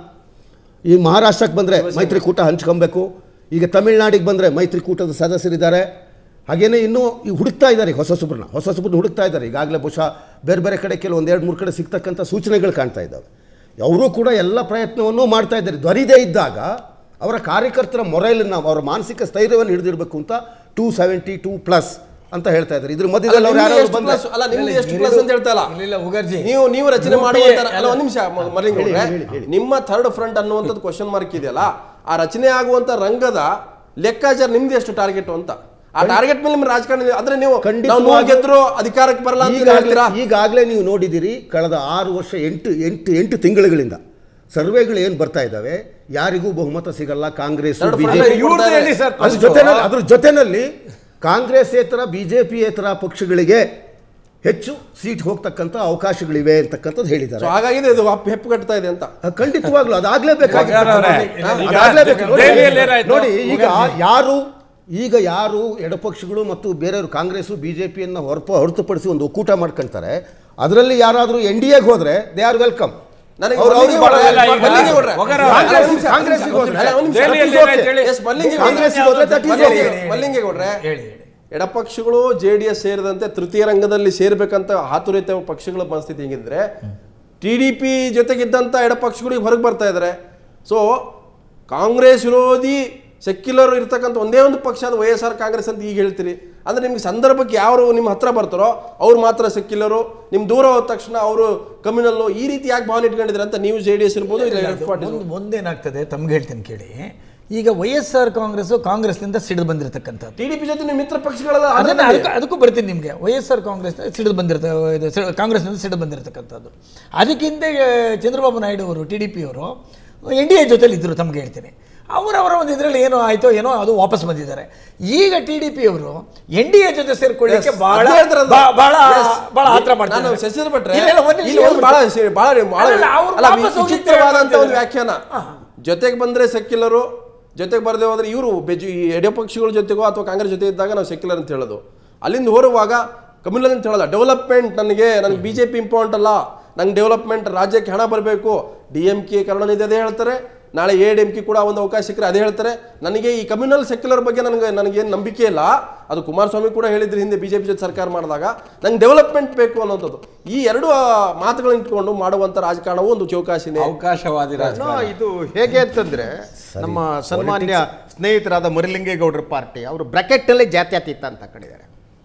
ಈ ಮಹಾರಾಷ್ಟ್ರಕ್ಕೆ ಬಂದರೆ ಮೈತ್ರಿಕೂಟ ಹಂಚ್ಕೊಬೇಕು ಈಗ ತಮಿಳ್ನಾಡಿಗೆ ಬಂದರೆ ಮೈತ್ರಿಕೂಟದ ಸದಸ್ಯರಿದ್ದಾರೆ ಹಾಗೇನೇ ಇನ್ನೂ ಈ ಹುಡುಕ್ತಾ ಇದ್ದಾರೆ ಈಗ ಹೊಸ ಸುಬ್ರನ್ನ ಹೊಸ ಸುಬ್ರನ್ನ ಹುಡುಕ್ತಾ ಇದ್ದಾರೆ ಈಗಾಗಲೇ ಬಹುಶಃ ಬೇರೆ ಬೇರೆ ಕಡೆ ಕೆಲವು ಒಂದೆರಡು ಮೂರು ಕಡೆ ಸಿಗ್ತಕ್ಕಂಥ ಸೂಚನೆಗಳು ಕಾಣ್ತಾ ಇದ್ದಾವೆ ಅವರು ಕೂಡ ಎಲ್ಲ ಪ್ರಯತ್ನವನ್ನು ಮಾಡ್ತಾ ಇದ್ದಾರೆ ದೊರಿದೇ ಇದ್ದಾಗ ಅವರ ಕಾರ್ಯಕರ್ತರ ಮೊರೈಲನ್ನು ಅವರ ಮಾನಸಿಕ ಸ್ಥೈರ್ಯವನ್ನು ಹಿಡಿದಿಡಬೇಕು ಅಂತ ಟೂ ಸೆವೆಂಟಿ ಟೂ ಪ್ಲಸ್ ಅಂತ ಹೇಳ್ತಾ ಇದ್ದಾರೆ ಇದ್ರ ಮಧ್ಯದಲ್ಲಿ ಅವ್ರು ನಿಮ್ದು ಯಾರು ಎಷ್ಟು ಬಂದ್ರೆ plus? ಅಲ್ಲ ನಿಮ್ದು ಎಷ್ಟು ಪ್ಲಸ್ ಅಂತ ಹೇಳ್ತಾ ಇಲ್ಲ ಇಲ್ಲ, ಇಲ್ಲ, ಉಗರ್ಜಿ. ನೀವು ನೀವು ರಚನೆ UPA ಮಾಡುವಂತ ಅಲ್ಲ ಅಲ್ಲ. ಒಂದ್ ನಿಮಿಷ ಮ- ಮಲ್ಲಿಂಗೌಡ್ರೆ, ನಿಮ್ಮ ಥರ್ಡ್ ಫ್ರಂಟ್ ಅನ್ನುವಂಥದ್ದು ಕ್ವಶನ್ ಮಾರ್ಕ್ ಇದೆಯಲ್ಲ ಆ ರಚನೆ ಆಗುವಂತ ರಂಗದ ಲೆಕ್ಕಾಚಾರ ನಿಮ್ದು ಎಷ್ಟು ಟಾರ್ಗೆಟ್ ಅಂತ ಆ ಟಾರ್ಗೆಟ್ ಮೇಲೆ ನಿಮ್ಮ ರಾಜಕಾರಣ ಇದೆ. ಅಂದ್ರೆ ನೀವು ನಾವು ನೂರು ಗೆದ್ರು ಅಧಿಕಾರಕ್ಕೆ ಬರಲ್ಲ ಅಂತ ಈಗಾಗಲೇ ಹೇಳ್ತೀರಾ ಈಗಾಗಲೇ ನೀವು ನೋಡಿದ್ದೀರಿ ಕಳೆದ ಆರು ವರ್ಷ ಎಂಟು ಎಂಟು ಎಂಟು ತಿಂಗಳುಗಳಿಂದ ಸರ್ವೆಗಳು ಏನು ಬರ್ತಾ ಇದ್ದಾವೆ ಯಾರಿಗೂ ಬಹುಮತ ಸಿಗಲ್ಲ ಕಾಂಗ್ರೆಸ್ Third front ಬಿಜೆಪಿ ಅಲ್ಲ, ಇವ್ರ್ದು ಹೇಳಿ ಸರ್ ಅದ್ರ ಜೊತೆನಲ್ಲಿ ಅದ್ರ ಜೊತೆನಲ್ಲಿ ಕಾಂಗ್ರೆಸ್ಸೇತರ ಬಿಜೆಪಿಯೇತರ ಪಕ್ಷಗಳಿಗೆ ಹೆಚ್ಚು ಸೀಟ್ ಹೋಗ್ತಕ್ಕಂಥ ಅವಕಾಶಗಳಿವೆ ಅಂತಕ್ಕಂಥದ್ದು So ಹೇಳಿದ್ದಾರೆ ಹಾಗಾಗಿದೆ ಇದು ಅಪ್- ಹೆಪ್ಪು ಕಟ್ತಾ ಇದೆ ಅಂತ ಅಹ್, ಖಂಡಿತವಾಗ್ಲೂ ಅದಾಗ್ಲೇಬೇಕಾಗಿತ್ತು ಒಗ್ಗರಣೆ. ಹಾ, ಈಗ ಅದಾಗ್ಲೇಬೇಕು. ನೋಡಿ, ದೆಹಲಿಯಲ್ಲಿ ಏನಾಯ್ತು? ನೋಡಿ ಈಗ ಯಾರು ಈಗ ಯಾರು ಎಡಪಕ್ಷಗಳು ಮತ್ತು ಬೇರೆಯವರು ಕಾಂಗ್ರೆಸ್ ಬಿಜೆಪಿಯನ್ನು ಹೊರಪ ಹೊರತುಪಡಿಸಿ ಒಂದು ಒಕ್ಕೂಟ ಮಾಡ್ಕೊಂತಾರೆ ಅದರಲ್ಲಿ ಯಾರಾದರೂ ಎನ್ ಡಿ ಎಗೆ ಹೋದ್ರೆ ದೇ ಆರ್ ವೆಲ್ಕಮ್ ನನಗೆ ಅವ್ರು- ಮಲ್ಲಿಗೆ ಅವ್ರಿಗೆ ಗೌಡ್ರೆ, ಬಹಳ- ಮಲ್ಲಿಗೆ ಗೌಡ್ರೆ. ಒಗರ ಕಾಂಗ್ರೆಸ್- ಅಲ್ಲ, ಒಂದ್ ನಿಮಿಷ, ಕಾಂಗ್ರೆಸ್ಸಿಗೆ ಹೋದ್ರೆ. ಅಲ್ಲ, ಒಂದ್ ನಿಮಿಷ. ದೆಹಲಿಯಲ್ಲಿ that is ಏನಾಯ್ತು okay. ಹೇಳಿ? Yes, ಮಲ್ಲಿಗೆ ಕಾಂಗ್ರೆಸ್ಸಿಗೆ ಹೋದ್ರೆ that is ಮಲ್ಲಿಗೆ- okay. ಮಲ್ಲಿಗೆ ಗೌಡ್ರೆ ಹೇಳಿ ಹೇಳಿ ಎಡಪಕ್ಷಗಳು ಜೆ ಡಿ ಎಸ್ ಸೇರಿದಂತೆ ತೃತೀಯ ರಂಗದಲ್ಲಿ ಸೇರ್ಬೇಕಂತ ಹಾತುರಿತ ಪಕ್ಷಗಳ ಮನಸ್ಥಿತಿ ಹೆಂಗಿದ್ರೆ ಟಿ ಡಿ ಪಿ ಜೊತೆಗಿದ್ದಂಥ ಎಡಪಕ್ಷಗಳು ಈಗ ಹೊರಗೆ ಬರ್ತಾ ಇದ್ದಾರೆ ಸೊ ಕಾಂಗ್ರೆಸ್ ವಿರೋಧಿ ಸೆಕ್ಯುಲರ್ ಇರ್ತಕ್ಕಂಥ ಒಂದೇ ಒಂದು ಪಕ್ಷ ಅದು ವೈ ಎಸ್ ಆರ್ ಕಾಂಗ್ರೆಸ್ ಅಂತ ಈಗ ಹೇಳ್ತೀರಿ ಅಂದ್ರೆ ನಿಮ್ಗೆ ಸಂದರ್ಭಕ್ಕೆ ಯಾರು ನಿಮ್ಮ ಹತ್ರ ಬರ್ತಾರೋ ಅವ್ರು ಮಾತ್ರ ಸೆಕ್ಯುಲರು ನಿಮ್ಮ ದೂರ ಹೋದ ತಕ್ಷಣ ಅವರು ಕಮ್ಯುನಲ್ಲು ಈ ರೀತಿ ಯಾಕೆ ಭಾವನೆ ಇಟ್ಕೊಂಡಿದ್ರೆ ಅಂತ ನೀವು ಜೆ ಡಿ ಎಸ್ ಇರ್ಬೋದು ಇಲ್ಲ ಲೆಫ್ಟ್ ಪಾರ್ಟಿ ಒಂದು ಒಂದೇನಾಗ್ತದೆ ತಮ್ಗೆ ಹೇಳ್ತೀನಿ ಕೇಳಿ ಈಗ ವೈ ಎಸ್ ಆರ್ ಕಾಂಗ್ರೆಸ್ ಕಾಂಗ್ರೆಸ್ನಿಂದ ಸಿಡಿದು ಬಂದಿರತಕ್ಕಂಥದ್ದು ಟಿ ಡಿ ಪಿ ಜೊತೆ ನಿಮ್ಮ ಮಿತ್ರ ಪಕ್ಷಗಳೆಲ್ಲ ಅದನ್ನ ಆಡಳಿತದಲ್ಲಿ. ಅದಕ್ಕೂ ಅದಕ್ಕೂ ಬರ್ತೀನಿ ನಿಮಗೆ ವೈ ಎಸ್ ಆರ್ ಕಾಂಗ್ರೆಸ್ ಸಿಡಿದು ಬಂದಿರ್ತ ಇದು ಸಿ- ಕಾಂಗ್ರೆಸ್ನಿಂದ ಸಿಡಿದು ಬಂದಿರತಕ್ಕಂಥದ್ದು ಅದಕ್ಕಿಂತ ಚಂದ್ರಬಾಬು ನಾಯ್ಡು ಅವರು ಟಿ ಡಿ ಪಿ ಅವರು ಎನ್ ಡಿ ಎ ಜೊತೆಲಿ ಇದ್ದರು ತಮ್ಗೆ ಹೇಳ್ತೀನಿ ಅವರವರ ಒಂದು ಇದರಲ್ಲಿ ಏನೋ ಆಯ್ತೋ ಏನೋ ಅದು ವಾಪಸ್ ಬಂದಿದ್ದಾರೆ ಈಗ ಟಿ ಡಿ ಪಿ ಅವರು ಎನ್ ಡಿ ಎ ಜೊತೆ ಸೇರ್ಕೊಳ್ಳಿಕ್ಕೆ Yes, ಬಹಳ ಅದೇ ಹೇಳ್ತಿರೋದು. ಬಹಳ ಬಹಳ Yes. ಬಹಳ ಆತರ ಮಾಡ್ತಾರೆ ನಾನು ಶಶಿಧರ್ ಭಟ್ರೆ ಇಲ್ಲ, ಇಲ್ಲ, ಒಂದ್ ನಿಮಿಷ ಇಲ್ಲಿ ಒಂದು ಬಹಳ ಸಿ- ಬಹಳ ಬಹಳ ಅಲ್ಲ, ಅವ್ರು ಅಲ್ಲ, ವಾಪಸ್ ಹೋಗ್ಲಿಕ್ಕೆ ವಿಚಿತ್ರವಾದಂತ ಒಂದು ಹೇಳ್ತಿದ್ದಾರೆ. ವ್ಯಾಖ್ಯಾನ ಜೊತೆಗೆ ಬಂದ್ರೆ ಸೆಕ್ಯುಲರು ಜೊತೆಗೆ ಬರದೆ ಹೋದ್ರೆ ಇವರು ಬೆಜು ಈ ಎಡಪಕ್ಷಗಳ ಜೊತೆಗೋ ಅಥವಾ ಕಾಂಗ್ರೆಸ್ ಜೊತೆ ಇದ್ದಾಗ ನಾವು ಸೆಕ್ಯುಲರ್ ಅಂತ ಹೇಳೋದು ಅಲ್ಲಿಂದ ಹೊರುವಾಗ ಕಮ್ಯುನಲ್ ಅಂತ ಹೇಳಲ್ಲ ಡೆವಲಪ್ಮೆಂಟ್ ನನಗೆ ನನಗೆ ಬಿ ಜೆ ಪಿ ಇಂಪಾರ್ಟೆಂಟ್ ಅಲ್ಲ ನಂಗೆ ಡೆವಲಪ್ಮೆಂಟ್ ರಾಜ್ಯಕ್ಕೆ ಹಣ ಬರಬೇಕು ಡಿ ಎಂ ಕೆ ಕರುಣಾನಿಧಿ ಅದೇ ಹೇಳ್ತಾರೆ ನಾಳೆ ಎ ಡಿ ಎಂ ಕೆ ಕೂಡ ಒಂದು ಅವಕಾಶ ಸಿಕ್ಕರೆ ಅದೇ ಹೇಳ್ತಾರೆ ನನಗೆ ಈ ಕಮ್ಯುನಲ್ ಸೆಕ್ಯುಲರ್ ಬಗ್ಗೆ ನನಗೆ ನನಗೇನು ನಂಬಿಕೆ ಇಲ್ಲ ಅದು ಕುಮಾರಸ್ವಾಮಿ ಕೂಡ ಹೇಳಿದ್ರು ಹಿಂದೆ ಬಿಜೆಪಿ ಜೊತೆ ಸರ್ಕಾರ ಮಾಡಿದಾಗ ನಂಗೆ ಡೆವಲಪ್ಮೆಂಟ್ ಬೇಕು ಅನ್ನೋಂಥದ್ದು ಈ ಎರಡು ಆ, ಮಾತುಗಳನ್ನ ಇಟ್ಕೊಂಡು ಮಾಡುವಂಥ ರಾಜಕಾರಣವು ಒಂದು ಚೌಕಾಸಿನೇ ಅವಕಾಶವಾದಿ ನೋ, ರಾಜಕಾರಣ ಇದು ಹೇಗೆ ಅಂತಂದ್ರೆ ನಮ್ಮ ಸನ್ಮಾನ್ಯ ಸ್ನೇಹಿತರಾದ ಮರಿಲಿಂಗೇಗೌಡರ ಪಾರ್ಟಿ ಅವರು ಬ್ರಾಕೆಟ್ನಲ್ಲೇ ಜಾತ್ಯತೀತ ಅಂತ ಕಂಡಿದ್ದಾರೆ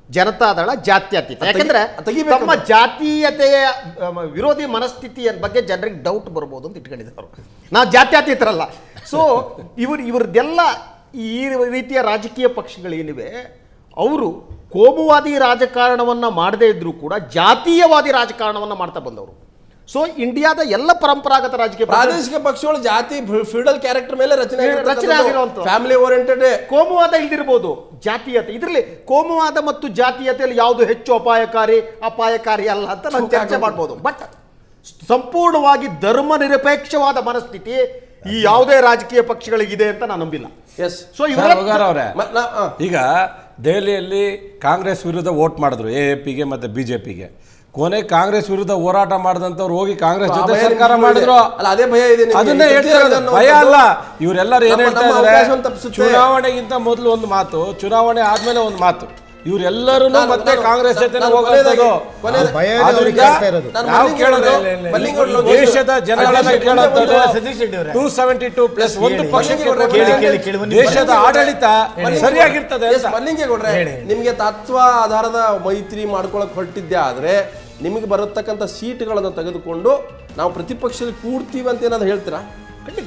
ಜನತಾದಳ ಜಾತ್ಯತೀತ ತೆಗಿ- ಯಾಕಂದ್ರೆ ತೆಗಿಬೇಕು ತಮ್ಮ ಅದು. ಜಾತೀಯತೆಯ ಅಮ್, ವಿರೋಧಿ ಮನಸ್ಥಿತಿಯ ಬಗ್ಗೆ ಜನರಿಗೆ ಡೌಟ್ ಬರ್ಬೋದು ಅಂತ ಇಟ್ಕೊಂಡಿದ್ದಾರೆ ನಾವು ಜಾತ್ಯತೀತರಲ್ಲ ಸೊ ಇವ್ರು ಇವ್ರದ್ದೆಲ್ಲ ಈ ರೀತಿಯ ರಾಜಕೀಯ ಪಕ್ಷಗಳೇನಿವೆ ಅವರು ಕೋಮುವಾದಿ ರಾಜಕಾರಣವನ್ನ ಮಾಡದೇ ಇದ್ರೂ ಕೂಡ ಜಾತೀಯವಾದಿ ರಾಜಕಾರಣವನ್ನ ಮಾಡ್ತಾ ಬಂದವರು ಸೊ ಇಂಡಿಯಾದ ಎಲ್ಲ ಪರಂಪರಾಗತ ರಾಜಕೀಯ ಪಕ್ಷ- ಪ್ರಾದೇಶಿಕ ಪಕ್ಷಗಳು ಜಾತಿ ಫ್ಯೂಡಲ್ ಕ್ಯಾರೆಕ್ಟರ್ ಮೇಲೆ ರಚನೆ ರಚನೆ ಆಗಿರುವಂಥದ್ದು. ಫ್ಯಾಮಿಲಿ ಓರಿಯೆಂಟೆಡ್ ಕೋಮುವಾದ ಇಲ್ದಿರ್ಬೋದು ಜಾತೀಯತೆ ಇದರಲ್ಲಿ ಕೋಮುವಾದ ಮತ್ತು ಜಾತೀಯತೆಯಲ್ಲಿ ಯಾವುದು ಹೆಚ್ಚು ಅಪಾಯಕಾರಿ ಅಪಾಯಕಾರಿ ಅಲ್ಲ ಅಂತ ನಾವು ಚರ್ಚೆ ಮಾಡ್ಬೋದು ಬಟ್ ಸಂಪೂರ್ಣವಾಗಿ ಧರ್ಮ ನಿರಪೇಕ್ಷವಾದ ಮನಸ್ಥಿತಿ ಈ ಯಾವುದೇ ರಾಜಕೀಯ ಪಕ್ಷಗಳಿಗಿದೆ ಅಂತ ನಾನು ನಂಬಿಲ್ಲ ಎಸ್ ಸೊ ಸರ್, ಇವರ ಹೋಗಾರ್ ಅವ್ರೆ ಮ- ನಾ- ಆ. ಈಗ ದೆಹಲಿಯಲ್ಲಿ ಕಾಂಗ್ರೆಸ್ ವಿರುದ್ಧ ವೋಟ್ ಮಾಡಿದ್ರು ಎ ಎ ಪಿಗೆ ಮತ್ತೆ ಬಿಜೆಪಿಗೆ ಕೊನೆ ಕಾಂಗ್ರೆಸ್ ವಿರುದ್ಧ ಹೋರಾಟ ಮಾಡಿದಂತವ್ರು ಹೋಗಿ ಕಾಂಗ್ರೆಸ್ ಆ ಜೊತೆ ಭಯ ಸರ್ಕಾರ ನಿಮ್ಗೆ ಮಾಡಿದ್ರು ಇದೆ. ಅಲ್ಲ, ಅದೇ ಭಯ ಇದೆ ನಿಮ್ಗೆ. ಅದನ್ನೇ ಈ ಹೇಳ್ತಾ ಇರೋದು. ತೃತೀಯ ಭಯ ಅಲ್ಲ ಅನ್ನೋದು ಇವರೆಲ್ಲರೂ ಏನ್ ನಮ್ಮ- ಹೇಳ್ತಾ ನಮ್ಮ ಇದ್ದಾರೆ ಅವಕಾಶವನ್ನು ತಪ್ಪಿಸುತ್ತೆ. ಚುನಾವಣೆಗಿಂತ ಮೊದಲು ಒಂದು ಮಾತು ಚುನಾವಣೆ ಆದ್ಮೇಲೆ ಒಂದು ಮಾತು ಇವರೆಲ್ಲರೂ ನಾನು- ಮತ್ತೆ ನಾನು- ಕಾಂಗ್ರೆಸ್ ಜೊತೆ ನಾನು ಹೋಗೋದು ಕೊನೆಯದಾಗಿ- ಆ ಭಯ ಇದೆ ಆದ್ರಿಂದ ಅವ್ರಿಗೆ ಕಾಡ್ತಾ ಇರೋದು. ನಾನು ನಾವು ಮಲ್ಲಿಂಗ್ ಕೇಳೋದು ಅವ್ರೆ, ಮಲ್ಲಿಂಗ್ ಅವ್ರೆ ಲೋಕೇಶ್ ದೇಶದ ಜನಗಳನ್ನ ಸತೀಶ್ ಕೇಳೋದು ಸತೀಶ್ ರೆಡ್ಡಿ ಅವರೇ. ಟೂ ಸೆವೆಂಟಿ ಟೂ ಪ್ಲಸ್ ಒಂದು ಹೇಳಿ, ಪಕ್ಷಕ್ಕೆ ಹೇಳಿ, ಕೊಟ್ಟಿದೆ. ಕೇಳಿ, ಕೇಳಿ, ಕೇಳಿ, ಒಂದು ನಿಮಿಷ. ದೇಶದ ಆಡಳಿತ ಸರಿಯಾಗಿರ್ತದೆ ಎಸ್, ಅಂತ. ಮಲ್ಲಿಂಗೇಗೌಡ್ರೆ ಹೇಳಿ. ನಿಮಗೆ ತತ್ವ ಆಧಾರದ ಮೈತ್ರಿ ಮಾಡ್ಕೊಳಕ್ ಹೊರಟಿದ್ದೆ ಆದ್ರೆ ನಿಮಗೆ ಬರತಕ್ಕಂಥ ಸೀಟ್ಗಳನ್ನು ತೆಗೆದುಕೊಂಡು ನಾವು ಪ್ರತಿಪಕ್ಷದಲ್ಲಿ ಕೂಡ್ತೀವಿ ಅಂತ ಏನಾದ್ರು ಹೇಳ್ತೀರಾ ಖಂಡಿತ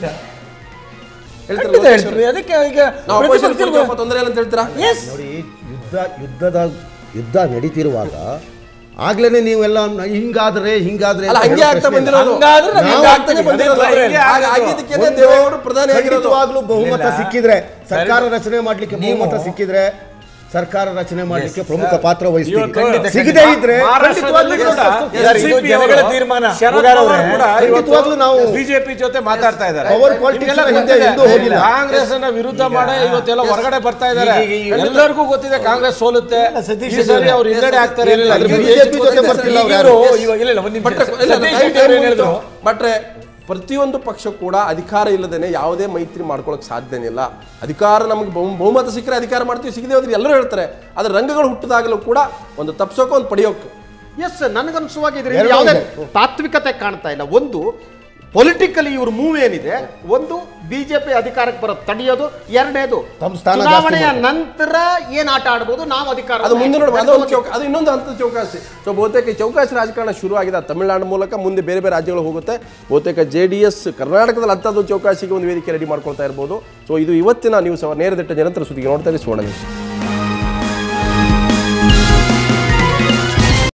ಹೇಳ್ತೀರಾ ಖಂಡಿತ ಲೋಕೇಶ್ ಹೇಳ್ತೀವಿ ಅವ್ರೆ? ಅದಕ್ಕೆ ಈಗ ನಾವು opposition ಪ್ರತಿಪಕ್ಷದಲ್ಲಿ- ಕೂಡ್ತೀವಪ್ಪ, ತೊಂದರೆ ಇಲ್ಲ ಅಂತ ಹೇಳ್ತೀರಾ Yes. ನೋಡಿ ಯುದ್ಧ ಯುದ್ಧದ ಯುದ್ಧ ನಡೀತಿರುವಾಗ ಆಗ್ಲೇನೆ ನೀವೆಲ್ಲ ನ- ಹಿಂಗಾದ್ರೆ ಹಿಂಗಾದ್ರೆ ಅಲ್ಲ ಅಂತ ಹಂಗೆ ಹೇಳೋ ಆಗ್ತಾ ಪ್ರಶ್ನೆ ಇಲ್ಲ. ಬಂದಿರೋದು ಹಂಗಾದ್ರೆ ನಾವು ಹಂಗೆ ಆಗ್ತಾನೆ ಆಗ್ತೀವಿ. ಬಂದಿರೋದು ಅದೇ ತೊಂದ್ರೆ ಇಲ್ಲ. ಹಾಗೆ ಆಗಿದ್ದಕ್ಕೇನೆ ಒಂದು ದೇವೇಗೌಡರು ಪ್ರಧಾನಿ ಆಗಿರೋದು ಖಂಡಿತವಾಗ್ಲೂ ಬಹುಮತ ಇಲ್ಲ. ಸಿಕ್ಕಿದ್ರೆ ಸರ್ಕಾರ ರಚನೆ ಮಾಡ್ಲಿಕ್ಕೆ ನೀವು- ಬಹುಮತ ಸಿಕ್ಕಿದ್ರೆ ಸರ್ಕಾರ ರಚನೆ ಮಾಡ್ಲಿಕ್ಕೆ ಪ್ರಮುಖ ಪಾತ್ರ ಇವತ್ತು ವಹಿಸ್ತೀವಿ ಸಿಗದೇ ಇದ್ರೆ ಮಹಾರಾಷ್ಟ್ರದಲ್ಲಿ ಖಂಡಿತವಾಗ್ಲೂ ಕೂಡ ಅಷ್ಟು- ಸರ್, ಇದು SCP ಜನಗಳ ಅವರು ತೀರ್ಮಾನ. ಶರದ್ ಹೋಗಾರ್ ಪವಾರ್ ಅವರೇ, ಕೂಡ ಖಂಡಿತವಾಗ್ಲೂ ನಾವು ಬಿಜೆಪಿ ಜೊತೆ ಮಾತಾಡ್ತಾ ಇದ್ದಾರೆ Power politics ನಿಮ್ಗೆಲ್ಲ ನ ಹಿಂದೆ ಗೊತ್ತಿದೆ. ಎಂದೂ ಹೋಗಿಲ್ಲ. ಕಾಂಗ್ರೆಸ್ ಅನ್ನ ವಿರುದ್ಧ ಮಾಡಿ ಇವತ್ತೆಲ್ಲ ಹೊರಗಡೆ ಬರ್ತಾ ಇದ್ದಾರೆ ಈಗ- ಈಗ- ಈಗ- ಎಲ್ಲರಿಗೂ ಗೊತ್ತಿದೆ ಕಾಂಗ್ರೆಸ್ ಸೋಲುತ್ತೆ ಇಲ್ಲ, ಸತೀಶ್ ಈ ಸರಿ ಅವ್ರು ಹಿನ್ನಡೆ ಆಗ್ತಾರೆ ಇಲ್ಲ, ಅದ್ರ ಈಗ ಬಿಜೆಪಿ ಜೊತೆ ಬರ್ತಿಲ್ಲ ಅವ್ರು ಯಾರು. ಇವರು ಇವಾಗ ಇಲ್ಲ ಇಲ್ಲ ಒಂದು ನಿಮಿಷ. ಭಟ್ರೆ ಇಲ್ಲ, ಸತೀಶ್ time- ರೆಡ್ಡಿ ಅವ್ರು ಏನ್ time ಹೇಳಿದ್ರು ಮುಗ್ದು. ಭಟ್ರೆ ಪ್ರತಿಯೊಂದು ಪಕ್ಷ ಕೂಡ ಅಧಿಕಾರ ಇಲ್ಲದೇನೆ ಯಾವುದೇ ಮೈತ್ರಿ ಮಾಡ್ಕೊಳಕ್ ಸಾಧ್ಯನೇ ಇಲ್ಲ ಅಧಿಕಾರ ನಮಗೆ ಬಹು ಬಹುಮತ ಸಿಕ್ಕರೆ ಅಧಿಕಾರ ಮಾಡ್ತೀವಿ ಸಿಗದೆ ಹೋದ್ರೆ ಎಲ್ಲರೂ ಹೇಳ್ತಾರೆ ಆದ್ರೆ ರಂಗಗಳು ಹುಟ್ಟಿದಾಗಲೂ ಕೂಡ ಒಂದು ತಪ್ಸೋಕೆ ಒಂದು ಪಡೆಯೋಕೆ ಎಸ್ ನನಗನ್ಸುವಾಗ ಇದರಿಂದ ಎರಡು ಯಾವುದೇ ಇದೆ. ತಾತ್ವಿಕತೆ ಕಾಣ್ತಾ ಇಲ್ಲ ಒಂದು ಪೊಲಿಟಿಕಲಿ ಇವ್ರ ಮೂವ್ ಏನಿದೆ ಒಂದು ಬಿಜೆಪಿ ಅಧಿಕಾರಕ್ಕೆ ಬರೋದು ತಡೆಯೋದು ಎರಡನೇದು ತಮ್ಮ ಸ್ಥಾನ ಜಾಸ್ತಿ ಚುನಾವಣೆಯ ಮಾಡೋದು. ನಂತರ ಏನ್ ಆಟ ಆಡ್ಬೋದು ನಾವು ಅಧಿಕಾರ ಅದು ಮುಂದೆ ನೋಡಿ ಅದು ಒಂದು ಚೌಕ ಅದು ಇನ್ನೊಂದು ಹಂತದ ಚೌಕಾಸಿ ಸೊ ಬಹುತೇಕ ಈ ಚೌಕಾಸಿ ರಾಜಕಾರಣ ಶುರು ಆಗಿದೆ ಅದು ತಮಿಳುನಾಡು ಮೂಲಕ ಮುಂದೆ ಬೇರೆ ಬೇರೆ ರಾಜ್ಯಗಳು ಹೋಗುತ್ತೆ ಬಹುತೇಕ ಜೆ ಡಿ ಎಸ್ ಕರ್ನಾಟಕದಲ್ಲಿ ಅಂಥದ್ದು ಚೌಕಾಸಿಗೆ ಒಂದು ವೇದಿಕೆ ರೆಡಿ ಮಾಡ್ಕೊಳ್ತಾ ಇರ್ಬೋದು ಸೊ ಇದು ಇವತ್ತಿನ ನ್ಯೂಸ್ ಅವರ್ ನೇರದಿಟ್ಟ ನಿರಂತರ ಸುದ್ದಿಗೆ ನೋಡ್ತಾ ಇರಿ ಸುವರ್ಣ ನ್ಯೂಸ್